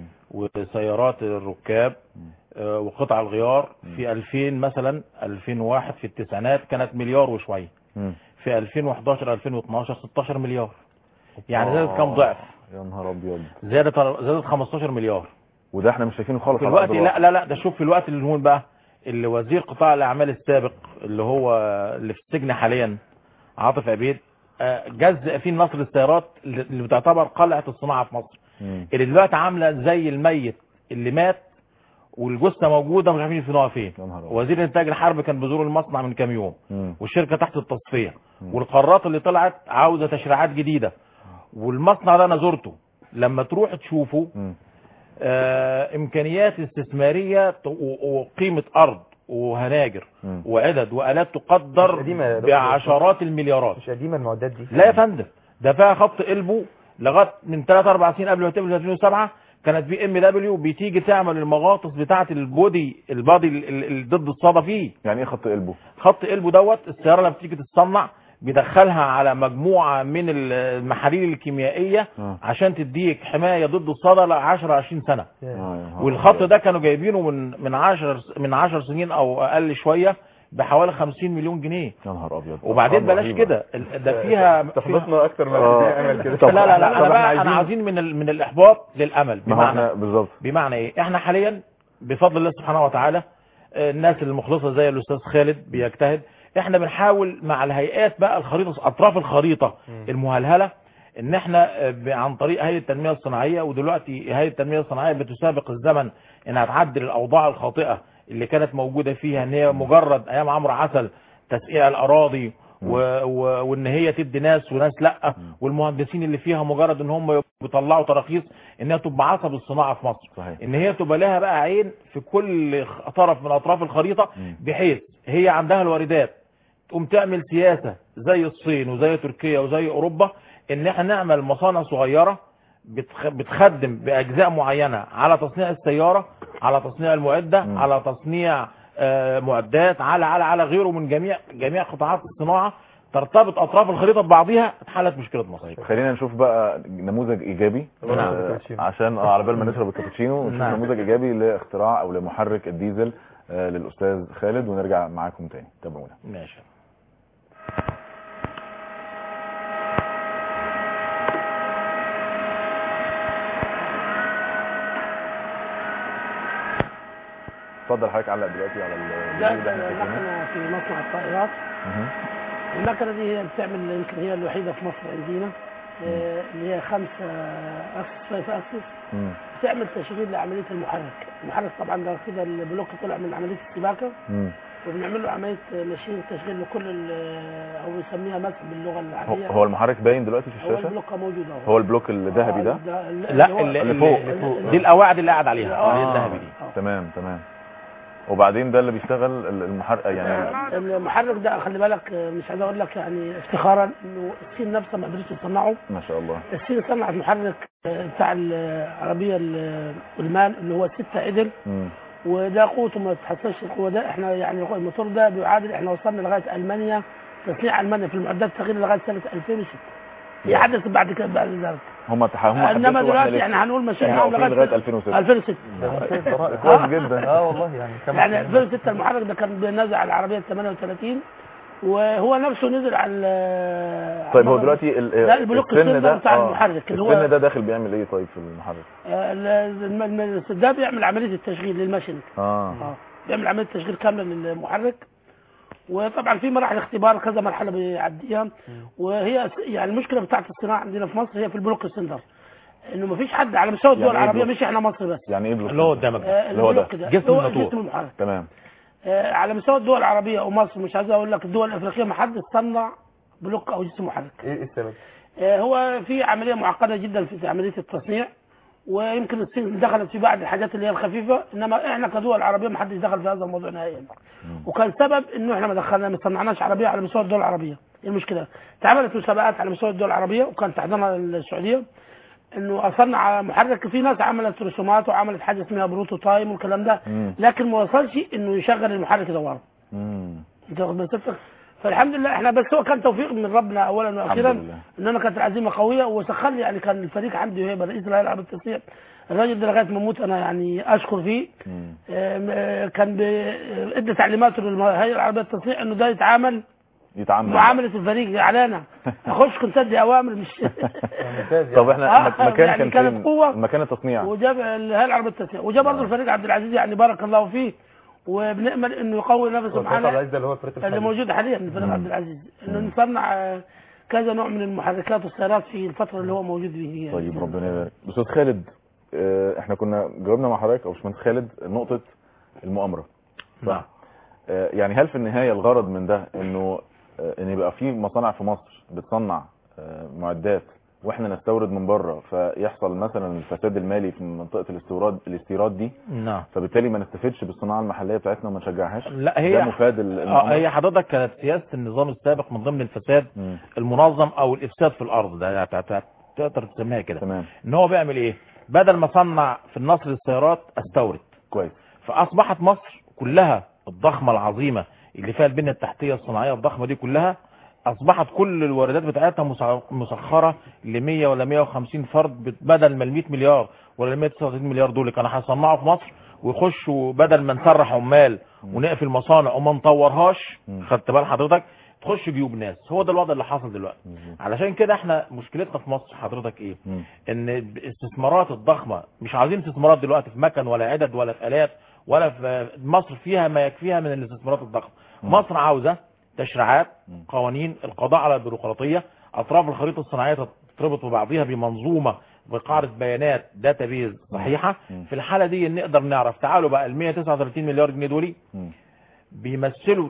وسيارات الركاب آه، وقطع الغيار في 2000 مثلا 2001 في التسعينات كانت مليار وشويه مم. في 2011 2012 16 مليار يعني زادت آه، كام ضعف يا نهار ابيض زادت زادت 15 مليار وده احنا مش شايفينه خالص في على الوقت أرض لا الواقع. لا لا ده شوف في الوقت اللي هون بقى اللي وزير قطاع الاعمال السابق اللي هو اللي في السجن حاليا عاطف عبيد آه، جزء فيه نصر السيارات اللي اللي بتعتبر قلعه الصناعه في مصر مم. اللي دلوقتي عامله زي الميت اللي مات والجثه موجوده مش عارفين يدفنوها فين يا نهار أبيض. وزير الانتاج الحربي كان بيزور المصنع من كام يوم مم. والشركه تحت التصفيه والقرارات اللي طلعت عاوزه تشريعات جديده والمصنع ده انا زرته لما تروح تشوفه مم. آه، امكانيات استثماريه ت- و- وقيمه ارض وهناجر مم. وعدد والات تقدر مش قديمة يا دكتور. بعشرات المليارات مش قديمه المعدات دي لا يا فندم ده فيها خط قلبه لغايه من 3 4 سنين قبل ما تبدا 2007 كانت بي ام دبليو بتيجي تعمل المغاطس بتاعه البودي البادي ال- ال- ال- ضد الصدى فيه يعني ايه خط قلبه خط قلبه دوت السياره لما بتيجي تتصنع بيدخلها على مجموعه من المحاليل الكيميائيه آه. عشان تديك حمايه ضد الصدى ل 10 20 سنه آه، يا نهار والخط أبيض. ده كانوا جايبينه من من 10 من 10 سنين او اقل شويه بحوالي 50 مليون جنيه يا نهار ابيض وبعدين أرقام بلاش رهيبة. كده ال- ده فيها, فيها تحبطنا اكتر ما آه. تدينا امل كده طب لا لا لا طب انا إحنا بقى عايزين- انا عايزين من ال- من الاحباط للامل ما هو بمعنى احنا بالظبط بمعنى ايه احنا حاليا بفضل الله سبحانه وتعالى آه، الناس المخلصه زي الاستاذ خالد بيجتهد احنا بنحاول مع الهيئات بقى الخريطه اطراف الخريطه المهلهله ان احنا آه، ب- عن طريق هيئه التنميه الصناعيه ودلوقتي هيئه التنميه الصناعيه بتسابق الزمن انها تعدل الاوضاع الخاطئه اللي كانت موجوده فيها ان هي مجرد ايام عمرو عسل تسقيع الاراضي و... و... وان هي تدي ناس وناس لا والمهندسين اللي فيها مجرد ان هم بيطلعوا تراخيص انها تبقى عصب الصناعه في مصر صحيح. ان هي تبقى لها بقى عين في كل خ- طرف من اطراف الخريطه بحيث هي عندها الواردات تقوم تعمل سياسه زي الصين وزي تركيا وزي اوروبا ان احنا نعمل مصانع صغيره بتخ- بتخدم باجزاء معينه على تصنيع السياره على تصنيع المعده مم. على تصنيع آه، معدات على على على غيره من جميع جميع قطاعات الصناعه ترتبط اطراف الخريطه ببعضها اتحلت مشكله مصر خلينا نشوف بقى نموذج ايجابي نعم. آه، عشان آه، على بال ما نشرب الكابتشينو نشوف نعم. نموذج ايجابي لاختراع او لمحرك الديزل آه، للاستاذ خالد ونرجع معاكم تاني تابعونا ماشي اتفضل حضرتك علق دلوقتي على ال- ده الفيديو اللي احنا شايفينه. مكنه في مصنع الطائرات مهم. المكنه دي هي بتعمل يمكن هي الوحيده في مصر عندنا آه، اللي هي خمسة اكسس فايف اكسس مم. بتعمل تشغيل لعمليه المحرك المحرك طبعا ده كده البلوك طلع من عمليه السباكه مم. وبنعمل له عمليه ماشين تشغيل لكل ال- او بيسميها مسح باللغه هو- العاديه هو المحرك باين دلوقتي في هو الشاشه البلوك موجود اهو هو البلوك الذهبي ده لا هو- اللي, اللي فوق. اللي دي القواعد اللي قاعد عليها آه. اللي هي الذهبي دي آه. تمام تمام وبعدين ده اللي بيشتغل ال- المحرك يعني المحرك ده خلي بالك آه، مش عايز اقول لك يعني افتخارا انه الصين نفسها ما قدرتش تصنعه ما شاء الله الصين صنعت محرك آه، بتاع العربيه ال- المال اللي هو 6 عدل مم. وده قوته ما تتحسنش القوه ده احنا يعني الموتور ده بيعادل احنا وصلنا لغايه المانيا تصنيع المانيا في المعدات الصغيره لغايه سنه 2006 يحدث بعد كده بعد ذلك هم تح... هم انما حدثوا وإحنا دلوقتي لسه. يعني هنقول ماشيين احنا معاهم واقفين لغايه لغايه 2006 2006 كويس جدا اه والله يعني كم يعني 2006 المحرك ده كان بينازع على العربيه ال 38 وهو نفسه نزل على طيب هو على- دلوقتي ال- لا البلوك السن السن ده بتاع آه، المحرك اللي هو السن ده داخل بيعمل ايه طيب في المحرك آه، ال- الم- الم- ده بيعمل عمليه التشغيل للماشين اه اه بيعمل عمليه تشغيل كامله للمحرك وطبعا في مراحل اختبار كذا مرحله بيعديها وهي س- يعني المشكله بتاعت الصناعه عندنا في مصر هي في البلوك سنتر انه ما فيش حد على مستوى الدول يعني إيه العربيه بلوك؟ مش احنا مصر بس يعني ايه بلوك اللي هو قدامك ده. آه، اللي هو ده البلوك ده جسم هو الموتور. جسم المحرك تمام آه، على مستوى الدول العربيه ومصر مش عايز اقول لك الدول الافريقيه ما حد صنع بلوك او جسم محرك ايه إيه السبب آه، هو في عمليه معقده جدا في عمليه التصنيع ويمكن الصين دخلت في بعض الحاجات اللي هي الخفيفه انما احنا كدول عربيه ما حدش دخل في هذا الموضوع نهائيا وكان سبب انه احنا ما دخلنا ما صنعناش عربيه على مستوى الدول العربيه ايه المشكله اتعملت مسابقات على مستوى الدول العربيه وكان تحضيرها السعوديه انه اصنع محرك في ناس عملت رسومات وعملت حاجه اسمها بروتو تايم والكلام ده مم. لكن ما وصلش انه يشغل المحرك دواره مم. انت واخد بالك؟ فالحمد لله احنا بس هو كان توفيق من ربنا اولا واخيرا لله. ان انا كانت العزيمه قويه وسخر لي يعني كان الفريق عندي وهيبه رئيس الهيئه العامه للتصنيع الراجل ده لغايه ما اموت انا يعني اشكر فيه مم. آم، آه، كان بي- ادى تعليمات للهيئه العربيه للتصنيع انه ده يتعامل يتعامل معامله الفريق علانه اخش كنت ادي اوامر مش ممتاز طب يعني. احنا آه، مكان يعني كان كانت فين قوة. مكان التصنيع وجاب الهيئه العربيه للتصنيع وجاب برضه الفريق عبد العزيز يعني بارك الله فيه وبنامل انه يقوي نفسه والفريق معانا الرئيس ده اللي هو فريق اللي الحديد. موجود حاليا في فريق عبد العزيز انه نصنع آه، كذا نوع من المحركات والسيارات في الفتره اللي هو موجود فيها طيب ربنا يبارك استاذ خالد آه، احنا كنا جاوبنا مع حضرتك او باشمهندس خالد نقطه المؤامره نعم آه، يعني هل في النهايه الغرض من ده انه آه، ان يبقى في مصانع في مصر بتصنع آه، معدات واحنا نستورد من بره فيحصل مثلا الفساد المالي في منطقه الاستيراد الاستيراد دي نعم فبالتالي ما نستفدش بالصناعه المحليه بتاعتنا وما نشجعهاش لا هي ده مفاد ال- اه المؤامرة؟ هي حضرتك كانت سياسه النظام السابق من ضمن الفساد مم. المنظم او الافساد في الارض ده تع- تع- تقدر تسميها كده تمام ان هو بيعمل ايه بدل ما اصنع في النصر السيارات استورد كويس فاصبحت مصر كلها الضخمه العظيمه اللي فيها البنيه التحتيه الصناعيه الضخمه دي كلها اصبحت كل الواردات بتاعتها مسع- مسخره ل 100 ولا 150 فرد بت- بدل ما ال 100 مليار ولا ال 139 مليار دول اللي كانوا هيصنعوا في مصر ويخشوا بدل ما نسرح عمال ونقفل مصانع وما نطورهاش مم. خدت بال حضرتك تخش جيوب ناس هو ده الوضع اللي حاصل دلوقتي مظبوط. علشان كده احنا مشكلتنا في مصر حضرتك ايه مم. ان الاستثمارات الضخمه مش عايزين استثمارات دلوقتي في مكن ولا عدد ولا في الات ولا في مصر فيها ما يكفيها من الاستثمارات الضخمه مم. مصر عاوزه تشريعات مم. قوانين القضاء على البيروقراطيه اطراف الخريطه الصناعيه تربط ببعضها بمنظومه بقاعده بيانات داتابيز صحيحه مم. في الحاله دي نقدر نعرف تعالوا بقى ال 139 مليار جنيه دول مم. بيمثلوا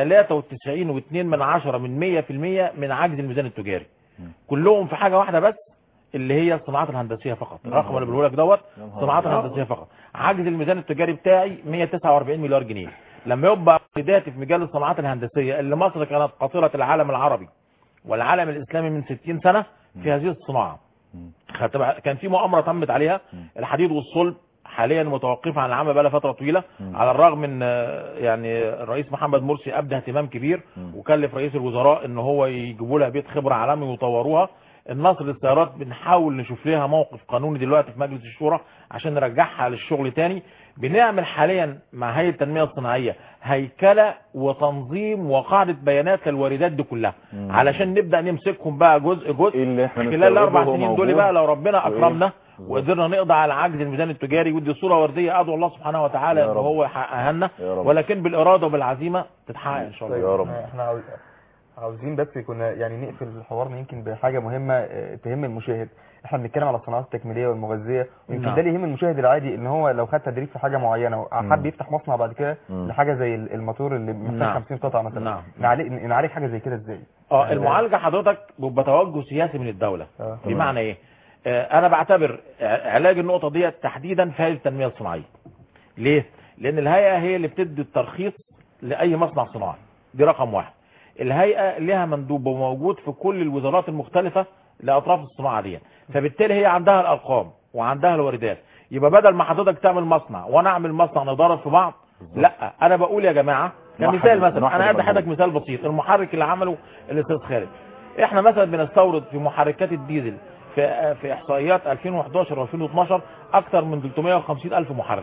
93.2 من عشرة من 100% من عجز الميزان التجاري مم. كلهم في حاجة واحدة بس اللي هي الصناعات الهندسية فقط يا الرقم نهار اللي بقوله لك دوت يا نهار الصناعات أبيض. الهندسية فقط عجز الميزان التجاري بتاعي 149 مليار جنيه لما يبقى بدايتي في مجال الصناعات الهندسية اللي مصر كانت قاطرة العالم العربي والعالم الإسلامي من 60 سنة في هذه الصناعة مم. خدت بقى- كان في مؤامرة تمت عليها مم. الحديد والصلب حاليا متوقفة عن العمل بقى فترة طويلة مم. على الرغم ان آه، يعني الرئيس محمد مرسي ابدى اهتمام كبير مم. وكلف رئيس الوزراء ان هو يجيبوا لها بيت خبرة عالمي ويطوروها النصر للسيارات بنحاول نشوف لها موقف قانوني دلوقتي في مجلس الشورى عشان نرجعها للشغل تاني بنعمل حاليا مع هيئه التنميه الصناعيه هيكله وتنظيم وقاعده بيانات للواردات دي كلها مم. علشان نبدا نمسكهم بقى جزء جزء ايه اللي احنا خلال نستورده الاربع هو سنين دول موجود؟ بقى لو ربنا وإيه؟ اكرمنا بالظبط. وقدرنا نقضي على عجز الميزان التجاري ودي صوره ورديه ادعو الله سبحانه وتعالى يا ان رب. هو يحققها لنا يا رب. ولكن بالاراده وبالعزيمه تتحقق ان شاء الله يا رب. احنا عاوز- عاوزين بس كنا يعني نقفل حوارنا يمكن بحاجه مهمه اه، تهم المشاهد احنا بنتكلم على الصناعات التكميليه والمغذيه ويمكن نعم. ده اللي يهم المشاهد العادي ان هو لو خد تدريب في حاجه معينه وحب مم. يفتح مصنع بعد كده مم. لحاجه زي ال- الموتور اللي محتاج نعم. 50 قطعه مثلا نعم. نعالج نعالج حاجه زي كده ازاي اه المعالجه حضرتك بيبقى توجه سياسي من الدوله اه. بمعنى ايه آه، انا بعتبر ع- علاج النقطه دي تحديدا في هيئه التنميه الصناعيه ليه لان الهيئه هي اللي بتدي الترخيص لاي مصنع صناعي دي رقم واحد الهيئه لها مندوب موجود في كل الوزارات المختلفه لاطراف الصناعه دي فبالتالي هي عندها الارقام وعندها الواردات يبقى بدل ما حضرتك تعمل مصنع وانا اعمل مصنع نضارب في بعض لا انا بقول يا جماعه كمثال نوحد- مثلا نوحد انا ادي المجهود. حضرتك مثال بسيط المحرك اللي عمله الاستاذ خالد احنا مثلا بنستورد في محركات الديزل في في احصائيات 2011 و2012 اكثر من 350 الف محرك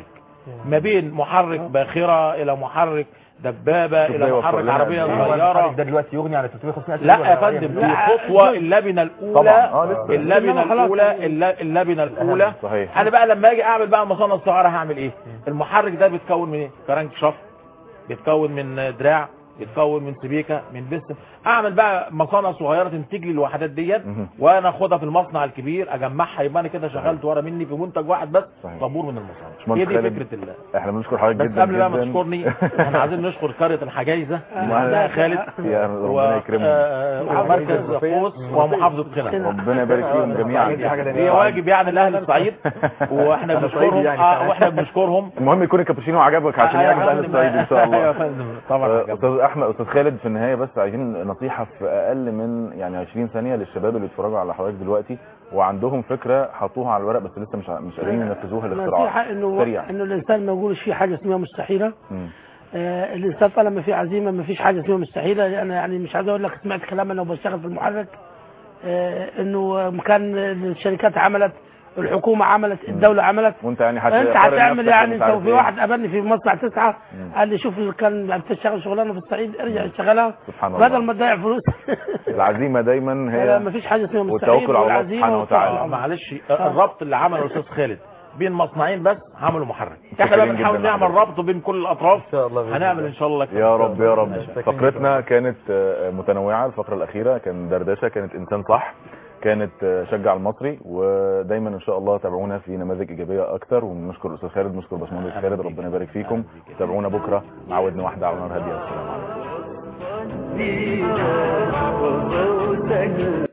ما بين محرك باخره الى محرك دبابه شوف الى ده يوفر محرك لنا عربيه قد إيه. صغيره ده دلوقتي يغني عن 350 لا يا فندم دي خطوه اللبنه طبعا اه الاولى لسه اللبنه إنما خلاص. الاولى الل- اللبنه الاولى صحيح انا بقى لما اجي اعمل بقى المصانع الصغيره هعمل ايه المحرك ده بيتكون من ايه كرنك شفط بيتكون من دراع بيتكون من سبيكه من بستم اعمل بقى مصانع صغيره تنتج لي الوحدات ديت مهم. وانا اخدها في المصنع الكبير اجمعها يبقى انا كده شغلت ورا مني في منتج واحد بس صحيح. طابور من المصانع باشمهندس هي دي خالد، فكره الله احنا بنشكر حضرتك بس جدا قبل بقى ما جدا. تشكرني احنا عايزين نشكر قريه الحجايزه ما- ده خالد يا ربنا يكرمهم ومركز قوس ومحافظه قنا ربنا يبارك فيهم جميعا هي واجب يعني لاهل الصعيد واحنا بنشكرهم اه واحنا بنشكرهم المهم يكون الكابتشينو عجبك عشان أيوة يعجب يا اهل فندم. الصعيد ان شاء ايوه يا الله فندم طبعا آه، عجبني. استاذ احمد استاذ خالد في النهايه بس عايزين نصيحه في اقل من يعني 20 ثانيه للشباب اللي بيتفرجوا على حضرتك دلوقتي وعندهم فكره حطوها على الورق بس لسه مش ع- مش قادرين ينفذوها الاختراع نصيحة انه سريع انه الانسان ما يقولش في حاجة اسمها مستحيلة مم. آه الانسان طالما في عزيمة ما فيش حاجة اسمها مستحيلة انا يعني مش عايز اقول لك سمعت كلام انا وبشتغل في المحرك آه انه كان الشركات عملت الحكومة عملت الدولة عملت وانت يعني هت- انت قارن هتعمل نفسك يعني ومش انت عارف وفي إيه. واحد قابلني في مصنع تسعة مم. قال لي شوف اللي كان بتشتغل شغلانه في الصعيد ارجع اشتغلها سبحان الله بدل ما تضيع فلوس العزيمه دايما لا لا هي مفيش حاجه اسمها مستحيل والتوكل على الله والعزيمة سبحانه وتعالى. والتوكل. معلش الربط اللي عمله الاستاذ خالد بين مصنعين بس عملوا محرك احنا بقى متشكرين بنحاول جداً نعمل لحضرتك. ربط بين كل الاطراف ان شاء الله بإذن هنعمل الله. ان شاء الله يا رب يا رب ماشي. فقرتنا كانت آه، متنوعه الفقره الاخيره كان دردشه كانت انسان صح كانت آه، شجع المصري ودايما ان شاء الله تابعونا في نماذج ايجابيه اكتر ونشكر الاستاذ خالد نشكر باشمهندس أهلا خالد بيك. ربنا يبارك فيكم أهلا بيك. تابعونا بكره مع ودن واحده على نار هاديه السلام عليكم فيها وصوتك